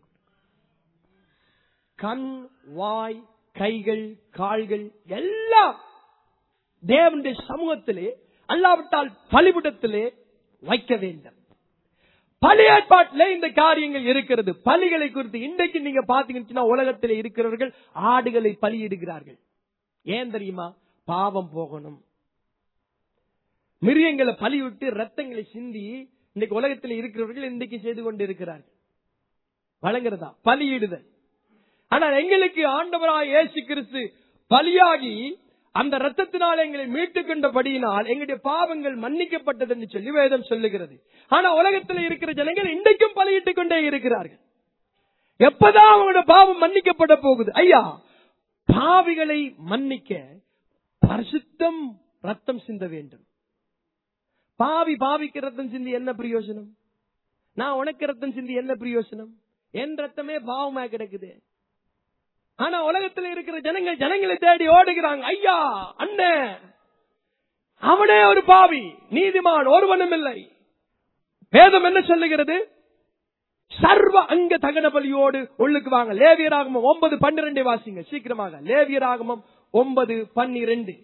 A: கண் வாய் கைகள் கால்கள் எல்லாம் தேவனுடைய சமூகத்திலே அல்லாவிட்டால் பலிபுடத்திலே வைக்க வேண்டும் பலி ஏற்பாட்டிலே இந்த காரியங்கள் இருக்கிறது பலிகளை குறித்து இன்றைக்கு நீங்க பாத்தீங்கன்னா உலகத்திலே இருக்கிறவர்கள் ஆடுகளை பலியிடுகிறார்கள் ஏன் தெரியுமா பாவம் போகணும் மிருகங்களை பலிவிட்டு ரத்தங்களை சிந்தி இன்னைக்கு உலகத்தில் இருக்கிறவர்கள் இன்றைக்கு செய்து கொண்டு இருக்கிறார்கள் வழங்குறதா பலியிடுதல் ஆனால் எங்களுக்கு ஆண்டவராய் இயேசு கிறிஸ்து பலியாகி அந்த ரத்தத்தினால் எங்களை மீட்டுக் கொண்டபடியினால் எங்களுடைய பாவங்கள் மன்னிக்கப்பட்டது என்று சொல்லி வேதம் சொல்லுகிறது ஆனா உலகத்தில் இருக்கிற ஜனங்கள் இன்றைக்கும் பலியிட்டுக் கொண்டே இருக்கிறார்கள் எப்பதான் அவங்களோட பாவம் மன்னிக்கப்பட போகுது ஐயா பாவிகளை மன்னிக்க பரிசுத்தம் ரத்தம் சிந்த வேண்டும் பாவி பாவிக்கு ரத்தம் சிந்தி என்ன பிரயோஜனம் நான் உனக்கு ரத்தம் சிந்தி என்ன பிரயோஜனம் என் ரத்தமே பாவமா கிடக்குது ஆனா உலகத்தில் இருக்கிற ஜனங்கள் ஜனங்களை தேடி ஓடுகிறாங்க ஐயா அண்ணன் அவனே ஒரு பாவி நீதிமான் ஒருவனும் இல்லை வேதம் என்ன சொல்லுகிறது சர்வ அங்க தகன பலியோடு உள்ளுக்கு வாங்க லேவியராகமம் ஒன்பது பன்னிரெண்டை வாசிங்க சீக்கிரமாக லேவியராகமம் ஒன்பது பன்னிரெண்டு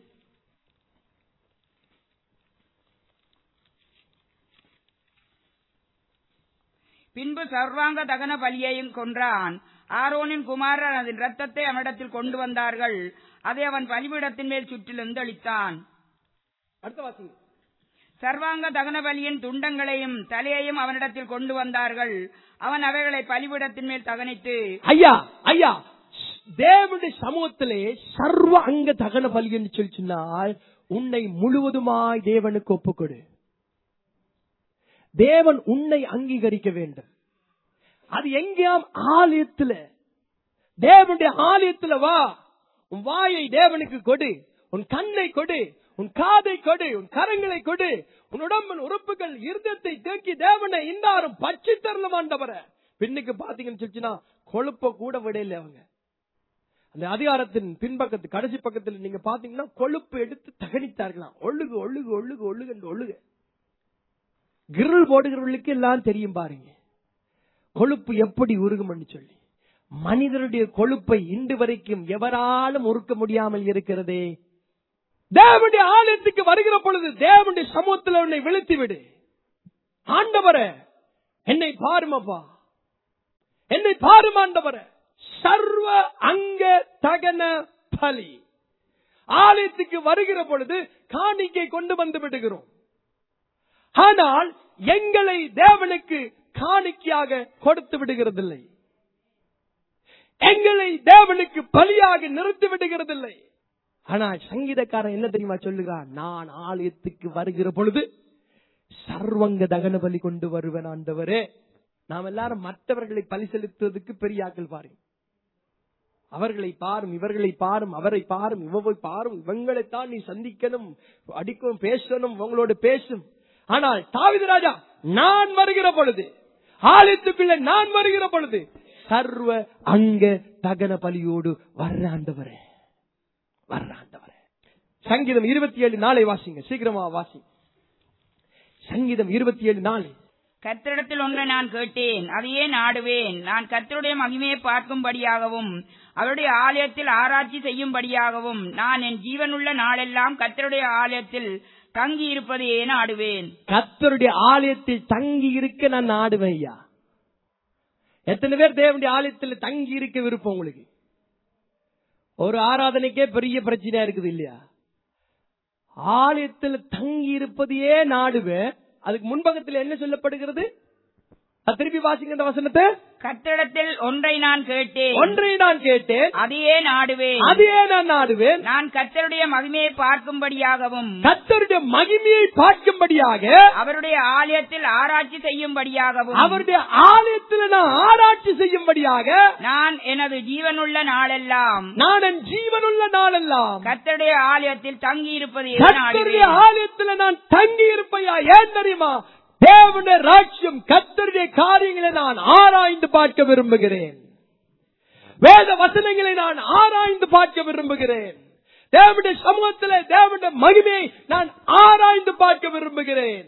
B: பின்பு சர்வாங்க தகன பலியையும் கொன்றான் ஆரோனின் குமாரர் அதன் ரத்தத்தை அவனிடத்தில் கொண்டு வந்தார்கள் அதை அவன் பலிபீடத்தின் மேல் சுற்றிலும் தெளித்தான்
A: அடுத்த வாசிங்க
B: சர்வாங்க தகன பலியின் துண்டங்களையும் தலையையும் அவனிடத்தில் கொண்டு வந்தார்கள் அவன் அவைகளை பலிபீடத்தின் மேல் தகனித்து
A: ஐயா ஐயா தேவனுடைய சமூகத்திலே சர்வ அங்க தகன பலி என்று சொல்லி சொன்னால் உன்னை முழுவதுமாய் தேவனுக்கு ஒப்புக்கொடு தேவன் உன்னை அங்கீகரிக்க வேண்டும் அது எங்கேயாம் ஆலயத்துல தேவனுடைய ஆலயத்துல வா உன் வாயை தேவனுக்கு கொடு உன் கண்ணை கொடு உன் காதை கொடு உன் கரங்களை கொடு உன் உடம்பின் உறுப்புகள் இருதயத்தை தேக்கி தேவனை இந்தாரும் பச்சை தரலமாண்டவர பின்னுக்கு பாத்தீங்கன்னு சொல்லிச்சுன்னா கொழுப்ப கூட விடையில அவங்க அந்த அதிகாரத்தின் பின்பக்கத்து கடைசி பக்கத்துல நீங்க பாத்தீங்கன்னா கொழுப்பு எடுத்து தகனித்தார்களாம் ஒழுகு ஒழுகு ஒழுகு ஒழுகு என்று ஒழுகு கிரில் போடுகிறவர்களுக்கு எல்லாம் தெரியும் பாருங்க கொழுப்பு எப்படி உருகும்னு சொல்லி மனிதனுடைய கொழுப்பை இன்று வரைக்கும் எவராலும் உருக்க முடியாமல் இருக்கிறதே தேவனுடைய ஆலயத்துக்கு வருகிற பொழுது தேவனுடைய சமூகத்தில் உன்னை விழுத்தி விடு ஆண்டவரே என்னை பாருமப்பா என்னை பாரும் ஆண்டவரே சர்வ அங்க தகன பலி ஆலயத்துக்கு வருகிற பொழுது காணிக்கை கொண்டு வந்து விடுகிறோம் ஆனால் எங்களை தேவனுக்கு காணிக்கையாக கொடுத்து விடுகிறதில்லை எங்களை தேவனுக்கு பலியாக நிறுத்தி விடுகிறதில்லை ஆனால் சங்கீதக்காரன் என்ன தெரியுமா சொல்லுகிறான் நான் ஆலயத்துக்கு வருகிற பொழுது சர்வங்க தகன பலி கொண்டு வருவேன் ஆண்டவரே நாம் எல்லாரும் மற்றவர்களை பலி செலுத்துவதற்கு பெரிய ஆக்கள் பாருங்க அவர்களை பாரும் இவர்களை பாரும் அவரை பாரும் இவவை பாரும் இவங்களைத்தான் நீ சந்திக்கணும் அடிக்கும் பேசணும் உங்களோடு பேசும் ஆனால் தாவித ராஜா நான் வருகிற பொழுது ஆலயத்துக்குள்ள நான் வருகிற பொழுது சர்வ அங்க தகன பலியோடு வர்றாண்டவரே வர்றாண்டவரே சங்கீதம் இருபத்தி ஏழு நாளை வாசிங்க சீக்கிரமா வாசிங்க சங்கீதம் இருபத்தி ஏழு நாள்
B: கர்த்தரிடத்தில் ஒன்றை நான் கேட்டேன் அதையே நாடுவேன் நான் கர்த்தருடைய மகிமையை பார்க்கும்படியாகவும் அவருடைய ஆலயத்தில் ஆராய்ச்சி செய்யும்படியாகவும் நான் என் ஜீவனுள்ள நாளெல்லாம் கர்த்தருடைய ஆலயத்தில் தங்கி இருப்பதையே நாடுவேன்
A: கத்தருடைய ஆலயத்தில் தங்கி இருக்க நான் நாடுவேன் ஐயா எத்தனை பேர் தேவனுடைய ஆலயத்தில் தங்கி இருக்க விருப்பம் உங்களுக்கு ஒரு ஆராதனைக்கே பெரிய பிரச்சனையா இருக்குது இல்லையா ஆலயத்தில் தங்கி இருப்பதையே நாடுவேன் அதுக்கு முன்பக்கத்தில் என்ன சொல்லப்படுகிறது அது திருப்பி வாசிங்க அந்த வசனத்தை
B: கர்த்தரிடத்தில் ஒன்றை நான் கேட்டேன்
A: ஒன்றை நான் கேட்டேன்
B: அதையே நாடுவேன்
A: அதையே நான் நாடுவேன்
B: நான் கர்த்தருடைய மகிமையை பார்க்கும்படியாகவும்
A: கத்தருடைய மகிமையை பார்க்கும்படியாக
B: அவருடைய ஆலயத்தில் ஆராய்ச்சி செய்யும்படியாகவும்
A: அவருடைய ஆலயத்தில் நான் ஆராய்ச்சி செய்யும்படியாக
B: நான் எனது ஜீவனுள்ள நாளெல்லாம்
A: நான் என் ஜீவனுள்ள நாளெல்லாம்
B: கர்த்தருடைய ஆலயத்தில் தங்கி இருப்பதையே
A: கத்தருடைய
B: நாடுவேன்
A: ஆலயத்துல நான் தங்கி இருப்பையா ஏன் தெரியுமா தேவனுடைய ராட்சியம் கத்தருடைய காரியங்களை நான் ஆராய்ந்து பார்க்க விரும்புகிறேன் வேத வசனங்களை நான் ஆராய்ந்து பார்க்க விரும்புகிறேன் தேவனுடைய சமூகத்தில் தேவனுடைய மகிமையை நான் ஆராய்ந்து பார்க்க விரும்புகிறேன்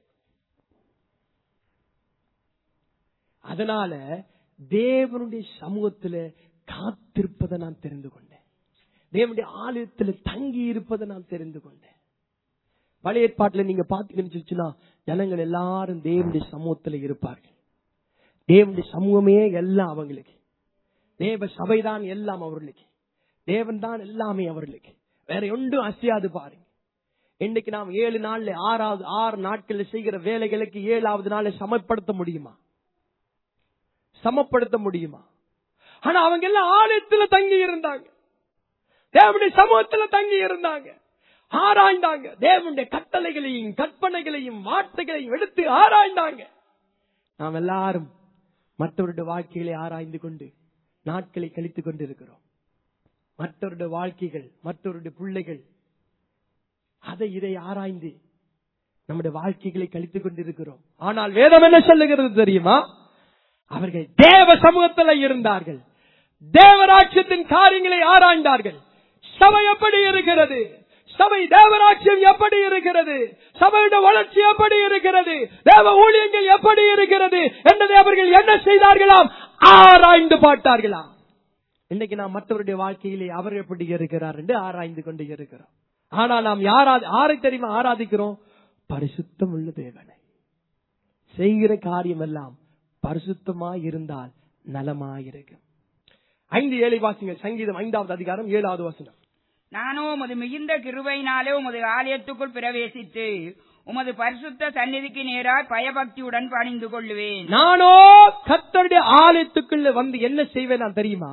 A: அதனால தேவனுடைய சமூகத்துல காத்திருப்பதை நான் தெரிந்து கொண்டேன் தேவனுடைய ஆலயத்துல தங்கி இருப்பதை நான் தெரிந்து கொண்டேன் பழைய ஏற்பாட்டுல நீங்க பாத்தீங்கன்னு சொல்லிச்சுன்னா ஜனங்கள் எல்லாரும் தேவனுடைய சமூகத்துல இருப்பார்கள் தேவனுடைய சமூகமே எல்லாம் அவங்களுக்கு தேவ சபைதான் எல்லாம் அவர்களுக்கு தேவன் தான் எல்லாமே அவர்களுக்கு வேற ஒன்றும் அசையாது பாருங்க இன்னைக்கு நாம் ஏழு நாள்ல ஆறாவது ஆறு நாட்கள்ல செய்கிற வேலைகளுக்கு ஏழாவது நாள்ல சமப்படுத்த முடியுமா சமப்படுத்த முடியுமா ஆனா அவங்க எல்லாம் ஆலயத்துல தங்கி இருந்தாங்க தேவனுடைய சமூகத்துல தங்கி இருந்தாங்க ஆராய்ந்தாங்க தேவனுடைய கட்டளைகளையும் கற்பனைகளையும் வார்த்தைகளையும் எடுத்து ஆராய்ந்தாங்க நாம் எல்லாரும் மற்றவருடைய வாழ்க்கைகளை ஆராய்ந்து கொண்டு நாட்களை கழித்துக் கொண்டு இருக்கிறோம் மற்றவருடைய வாழ்க்கைகள் மற்றவருடைய பிள்ளைகள் அதை இதை ஆராய்ந்து நம்முடைய வாழ்க்கைகளை கழித்துக் கொண்டிருக்கிறோம் ஆனால் வேதம் என்ன சொல்லுகிறது தெரியுமா அவர்கள் தேவ சமூகத்தில் இருந்தார்கள் தேவராட்சியத்தின் காரியங்களை ஆராய்ந்தார்கள் சபை எப்படி இருக்கிறது சபை தேவராட்சியம் எப்படி இருக்கிறது சபையுடைய வளர்ச்சி எப்படி இருக்கிறது தேவ ஊழியங்கள் எப்படி இருக்கிறது என்பதை அவர்கள் என்ன செய்தார்களாம் ஆராய்ந்து பார்த்தார்களாம் இன்னைக்கு நாம் மற்றவருடைய வாழ்க்கையிலே அவர் எப்படி இருக்கிறார் என்று ஆராய்ந்து கொண்டு இருக்கிறோம் ஆனால் நாம் யாரா ஆரை தெரியுமா ஆராதிக்கிறோம் பரிசுத்தம் உள்ள தேவனை செய்கிற காரியம் எல்லாம் பரிசுத்தமாய் இருந்தால் நலமாயிருக்கும் ஐந்து ஏழை வாசிங்க சங்கீதம் ஐந்தாவது அதிகாரம் ஏழாவது வசனம்
B: நானோ உமது மிகுந்த கிருபையினாலே உமது ஆலயத்துக்குள் பிரவேசித்து உமது பரிசுத்த சந்நிதிக்கு நேராய் பயபக்தியுடன் பணிந்து கொள்ளுவேன்
A: நானோ கத்தருடைய ஆலயத்துக்குள்ள வந்து என்ன செய்வேன் நான் தெரியுமா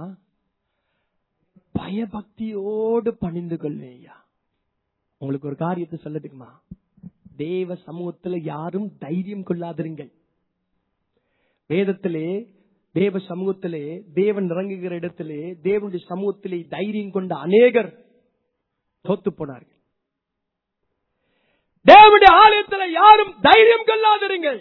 A: பயபக்தியோடு பணிந்து கொள்வேன் ஐயா உங்களுக்கு ஒரு காரியத்தை சொல்லட்டுமா தேவ சமூகத்துல யாரும் தைரியம் கொள்ளாதிருங்கள் வேதத்திலே தேவ சமூகத்திலே தேவன் இறங்குகிற இடத்திலே தேவனுடைய சமூகத்திலே தைரியம் கொண்ட அநேகர் தோத்து போனார்கள் தேவனுடைய ஆலயத்தில் யாரும் தைரியம் கொள்ளாதிருங்கள்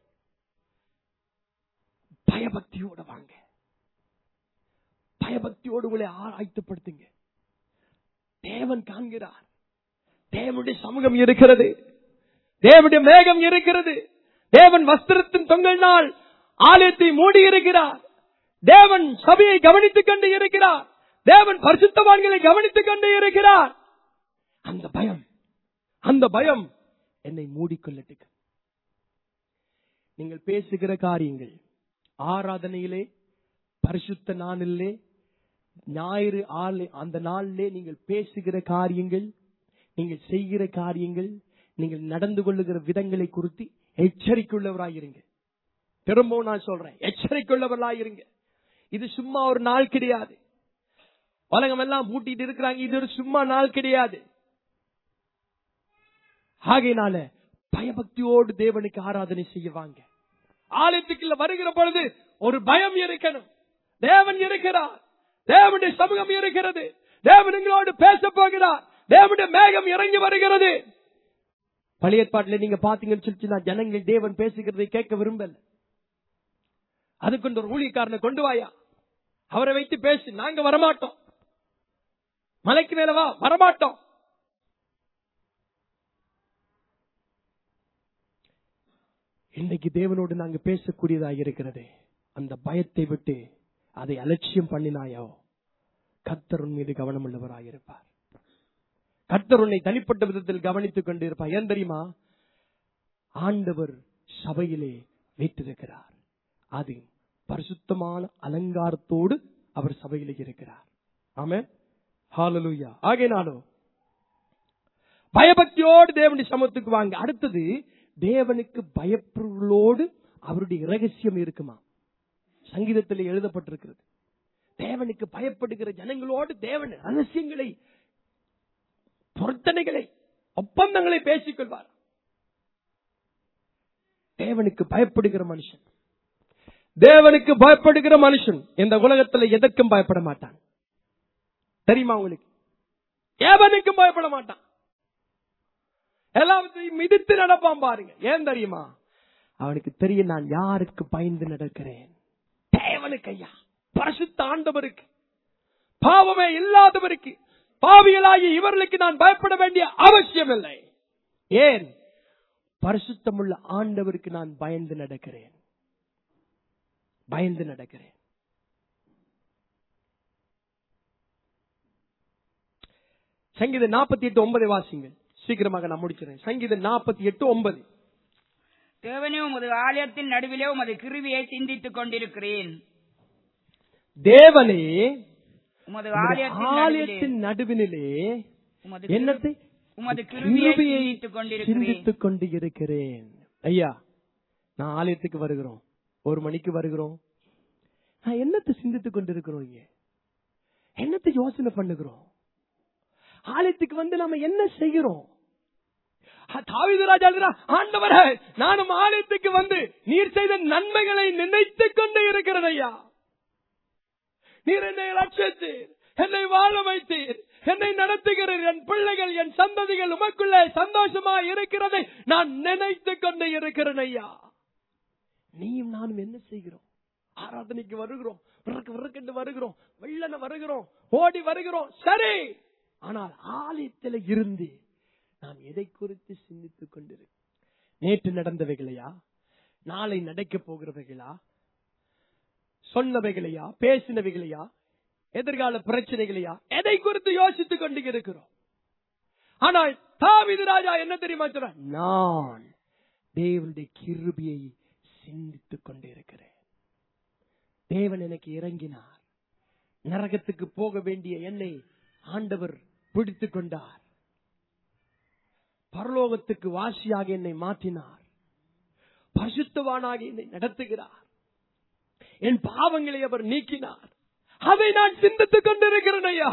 A: பயபக்தியோட வாங்க பயபக்தியோடு உங்களை ஆராய்த்துப்படுத்துங்க தேவன் காண்கிறார் தேவனுடைய சமூகம் இருக்கிறது தேவனுடைய மேகம் இருக்கிறது தேவன் வஸ்திரத்தின் தொங்கல் நாள் ஆலயத்தை மூடி இருக்கிறார் தேவன் சபையை கவனித்துக் கொண்டு இருக்கிறார் தேவன் பரிசுத்தவான்களை கவனித்துக் கொண்டு இருக்கிறார் அந்த பயம் அந்த பயம் என்னை மூடிக்கொள்ளட்டுக்கு நீங்கள் பேசுகிற காரியங்கள் ஆராதனையிலே பரிசுத்த நாளிலே ஞாயிறு ஆளு- அந்த நாளிலே நீங்கள் பேசுகிற காரியங்கள் நீங்கள் செய்கிற காரியங்கள் நீங்கள் நடந்து கொள்ளுகிற விதங்களை குறித்து எச்சரிக்கையுள்ளவராயிருங்க திரும்பவும் நான் சொல்றேன் எச்சரிக்கையுள்ளவர்களாயிருங்க இது சும்மா ஒரு நாள் கிடையாது உலகம் எல்லாம் பூட்டிட்டு இருக்கிறாங்க இது ஒரு சும்மா நாள் கிடையாது ஆகையினால பயபக்தியோடு தேவனுக்கு ஆராதனை செய்ய வாங்க ஆலயத்துக்குள்ள வருகிற பொழுது ஒரு பயம் இருக்கணும் தேவன் இருக்கிறார் தேவனுடைய சமூகம் இருக்கிறது தேவன் எங்களோடு பேச போகிறார் தேவனுடைய மேகம் இறங்கி வருகிறது பழைய ஏற்பாட்டில் நீங்க பாத்தீங்கன்னு சொல்லிச்சுன்னா ஜனங்கள் தேவன் பேசுகிறதை கேட்க விரும்பல அதுக்கு ஒரு ஊழியக்காரனை கொண்டு வாயா அவரை வைத்து பேசு நாங்க வரமாட்டோம் மலைக்கு மேல வா வரமாட்டோம் இன்னைக்கு தேவனோடு நாங்க பேசக்கூடியதாக இருக்கிறது அந்த பயத்தை விட்டு அதை அலட்சியம் பண்ணினாயோ கத்தர் உன் மீது கவனம் உள்ளவராயிருப்பார் கத்தர் உன்னை தனிப்பட்ட விதத்தில் கவனித்துக் கொண்டிருப்பார் ஏன் தெரியுமா ஆண்டவர் சபையிலே வீட்டிருக்கிறார் அது பரிசுத்தமான அலங்காரத்தோடு அவர் சபையிலே இருக்கிறார் ஆமே ஹாலலூயா ஆகையினாலும் பயபக்தியோடு தேவனுடைய சமத்துக்கு வாங்க அடுத்தது தேவனுக்கு பயப்படுகளோடு அவருடைய ரகசியம் இருக்குமா சங்கீதத்தில் எழுதப்பட்டிருக்கிறது தேவனுக்கு பயப்படுகிற ஜனங்களோடு தேவன் ரகசியங்களை பொருத்தனைகளை ஒப்பந்தங்களை பேசிக் கொள்வார் தேவனுக்கு பயப்படுகிற மனுஷன் தேவனுக்கு பயப்படுகிற மனுஷன் இந்த உலகத்துல எதற்கும் பயப்பட மாட்டான் தெரியுமா உங்களுக்கு தேவனுக்கும் பயப்பட மாட்டான் எல்லாத்தையும் மிதித்து நடப்பான் பாருங்க ஏன் தெரியுமா அவனுக்கு தெரியும் நான் யாருக்கு பயந்து நடக்கிறேன் தேவனுக்கு ஐயா பரிசுத்த ஆண்டவருக்கு பாவமே இல்லாதவருக்கு பாவிகளாகி இவர்களுக்கு நான் பயப்பட வேண்டிய அவசியம் இல்லை ஏன் பரிசுத்தமுள்ள ஆண்டவருக்கு நான் பயந்து நடக்கிறேன் பயந்து நடக்கிறேன் சங்கீதம் நாற்பத்தி எட்டு ஒன்பது வாசிங்கள் சீக்கிரமாக நான் முடிக்கிறேன் சங்கீதம் நாற்பத்தி எட்டு ஒன்பது
B: தேவனே உமது ஆலயத்தின் நடுவிலே உமது கிருவியை சிந்தித்துக் கொண்டிருக்கிறேன்
A: தேவனே
B: உமது
A: உமது
B: ஆலயத்தின் நடுவிலே
A: ஆலயத்தின் நடுவினிலே
B: உமது கிரு-
A: என்னத்தை
B: உமது கிருபையை
A: கிருபையை
B: சிந்தித்துக் கொண்டிருக்கிறேன்
A: சிந்தித்துக் கொண்டு இருக்கிறேன் ஐயா நான் ஆலயத்துக்கு வருகிறோம் ஒரு மணிக்கு வருகிறோம் நான் என்னத்தை சிந்தித்துக் கொண்டிருக்கிறோம் இங்க என்னத்தை யோசனை பண்ணுகிறோம் ஆலயத்துக்கு வந்து நாம என்ன செய்கிறோம் ஆ, தாவீது ராஜா எழுதுறார், ஆண்டவரே நானும் ஆலயத்துக்கு வந்து நீர் செய்த நன்மைகளை நினைத்துக் கொண்டு இருக்கிறேன் ஐயா நீர் என்னை ரட்சித்தீர் என்னை வாழ வைத்தீர் என்னை நடத்துகிறீர் என் பிள்ளைகள் என் சந்ததிகள் உமக்குள்ளே சந்தோஷமா இருக்கிறதை நான் நினைத்துக் கொண்டு இருக்கிறேன் ஐயா நீயும் நானும் என்ன செய்கிறோம் ஆராதனைக்கு வருகிறோம் விறக்கு விறக்கென்று வருகிறோம் வெள்ளன வருகிறோம் ஓடி வருகிறோம் சரி ஆனால் ஆலயத்தில் இருந்து நாம் எதை குறித்து சிந்தித்துக் கொண்டிருக்கிறோம் நேற்று நடந்தவைகளையா நாளை நடக்க போகிறவைகளா சொன்னவைகளையா பேசினவைகளையா எதிர்கால பிரச்சனைகளையா எதை குறித்து யோசித்துக் கொண்டு இருக்கிறோம் ஆனால் தாவீது ராஜா என்ன தெரியுமா சொல்ற நான் தேவனுடைய கிருபியை சிந்தித்துக் கொண்டு இருக்கிறேன் தேவன் எனக்கு இறங்கினார் நரகத்துக்கு போக வேண்டிய என்னை ஆண்டவர் பிடித்துக் கொண்டார் பரலோகத்துக்கு வாசியாக என்னை மாற்றினார் பரிசுத்தவானாக என்னை நடத்துகிறார் என் பாவங்களை அவர் நீக்கினார் அதை நான் சிந்தித்துக் கொண்டிருக்கிறேன் ஐயா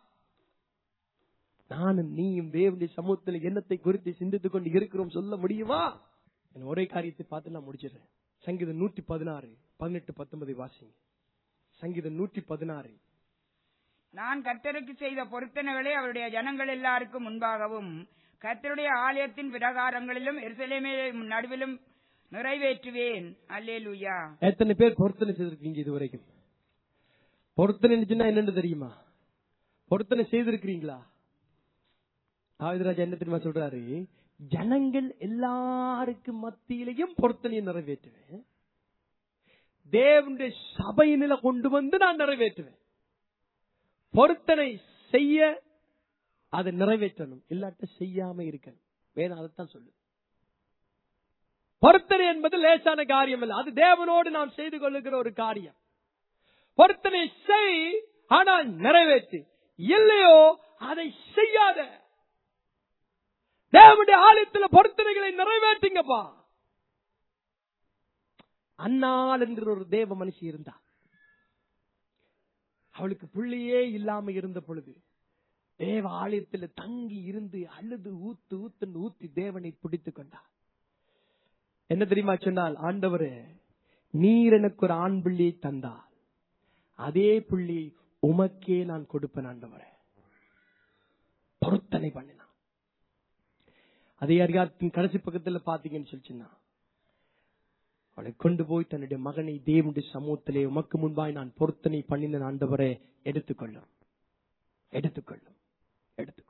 A: நானும் நீயும் தேவனுடைய சமூகத்தில் என்னத்தை குறித்து சிந்தித்துக் கொண்டு இருக்கிறோம் சொல்ல முடியுமா என் ஒரே காரியத்தை பார்த்து நான் முடிச்சிடுறேன் சங்கீதம் நூற்றி பதினாறு பதினெட்டு பத்தொன்பது வாசிங்க சங்கீதம் நூற்றி பதினாறு
B: நான் கர்த்தருக்கு செய்த பொருத்தனைகளை அவருடைய ஜனங்கள் எல்லாருக்கும் முன்பாகவும் கர்த்தருடைய ஆலயத்தின் பிரகாரங்களிலும் எருசலேமே நடுவிலும் நிறைவேற்றுவேன் அல்லேலூயா
A: எத்தனை பேர் பொருத்தனை செய்திருக்கீங்க இது வரைக்கும் பொருத்தனை சொன்னா என்னன்னு தெரியுமா பொருத்தனை செய்திருக்கிறீங்களா ஆயுதராஜா என்ன தெரியுமா சொல்றாரு ஜனங்கள் எல்லாருக்கும் மத்தியிலையும் பொருத்தனையை நிறைவேற்றுவேன் தேவனுடைய சபையினில கொண்டு வந்து நான் நிறைவேற்றுவேன் பொருத்தனை செய்ய அதை நிறைவேற்றணும் இல்லாட்ட செய்யாம இருக்கணும் வேணும் அதைத்தான் சொல்லு பொருத்தனை என்பது லேசான காரியம் அல்ல அது தேவனோடு நாம் செய்து கொள்ளுகிற ஒரு காரியம் பொருத்தனை செய் ஆனால் நிறைவேற்று இல்லையோ அதை செய்யாத தேவனுடைய ஆலயத்தில் பொருத்தனைகளை நிறைவேற்றுங்கப்பா அன்னாள் என்கிற ஒரு தேவ மனுஷி இருந்தா அவளுக்கு புள்ளியே இல்லாம இருந்த பொழுது தேவ ஆலயத்தில் தங்கி இருந்து அழுது ஊத்து ஊத்துன்னு ஊத்தி தேவனை பிடித்துக் கொண்டார் என்ன தெரியுமா சொன்னால் ஆண்டவரே நீர் எனக்கு ஒரு ஆண் பிள்ளையை தந்தால் அதே புள்ளி உமக்கே நான் கொடுப்பேன் ஆண்டவரே பொருத்தனை பண்ணினான் அதே அதிகாரத்தின் கடைசி பக்கத்துல பாத்தீங்கன்னு சொல்லிச்சுன்னா அவளை கொண்டு போய் தன்னுடைய மகனை தேவனுடைய சமூகத்திலே உமக்கு முன்பாய் நான் பொருத்தனை பண்ணின ஆண்டவரே எடுத்துக்கொள்ளும் எடுத்துக்கொள்ளும் எடுத்துக்கொள்ளும்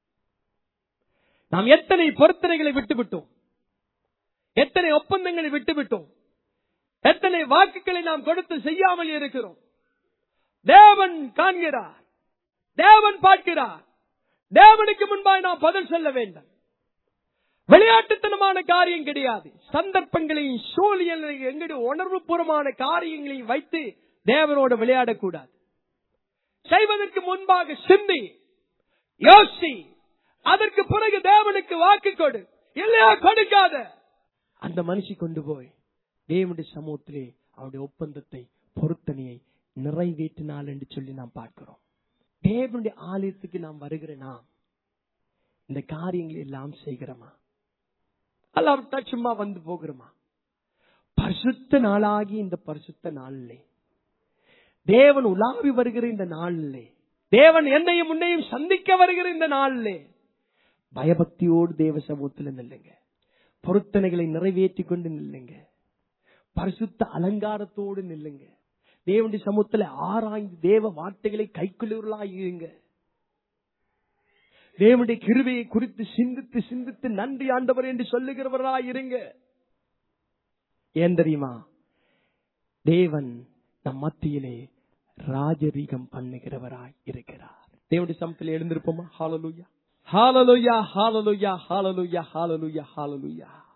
A: நாம் எத்தனை பொருத்தனைகளை விட்டுவிட்டோம் எத்தனை ஒப்பந்தங்களை விட்டுவிட்டோம் எத்தனை வாக்குகளை நாம் கொடுத்து செய்யாமல் இருக்கிறோம் தேவன் காண்கிறார் தேவன் பார்க்கிறார் தேவனுக்கு முன்பாய் நாம் பதில் சொல்ல வேண்டும் விளையாட்டுத்தனமான காரியம் கிடையாது சந்தர்ப்பங்களையும் சூழ்நிலைகளையும் எங்களுடைய உணர்வுபூர்வமான காரியங்களையும் வைத்து தேவனோடு விளையாடக்கூடாது செய்வதற்கு முன்பாக சிந்தி யோசி அதற்கு பிறகு தேவனுக்கு வாக்கு கொடு இல்லையா கொடுக்காத அந்த மனுஷி கொண்டு போய் தேவனுடைய சமூகத்திலே அவருடைய ஒப்பந்தத்தை பொருத்தனையை நிறைவேற்றினாள் என்று சொல்லி நாம் பார்க்கிறோம் தேவனுடைய ஆலயத்துக்கு நாம் வருகிற நாம் இந்த காரியங்களை எல்லாம் செய்கிறோமா அல்லாவிட்டா சும்மா வந்து போகிறோமா பரிசுத்த நாளாகி இந்த பரிசுத்த நாளிலே தேவன் உலாவி வருகிற இந்த நாளிலே தேவன் என்னையும் உன்னையும் சந்திக்க வருகிற இந்த நாளிலே பயபக்தியோடு தேவ சமூகத்தில் நில்லுங்க பொருத்தனைகளை நிறைவேற்றி கொண்டு நில்லுங்க பரிசுத்த அலங்காரத்தோடு நில்லுங்க தேவனுடைய சமூகத்தில் ஆராய்ந்து தேவ வார்த்தைகளை கைக்குள்ளவர்களாக தேவனுடைய கிருபையை குறித்து சிந்தித்து சிந்தித்து நன்றி ஆண்டவர் என்று சொல்லுகிறவர்களாய் இருங்க ஏன் தெரியுமா தேவன் நம் மத்தியிலே ராஜரீகம் பண்ணுகிறவராய் இருக்கிறார் தேவனுடைய சமத்தில் எழுந்திருப்போமா ஹாலலுயா ஹாலலுயா ஹாலலுயா ஹாலலுயா ஹாலலுயா ஹாலலுயா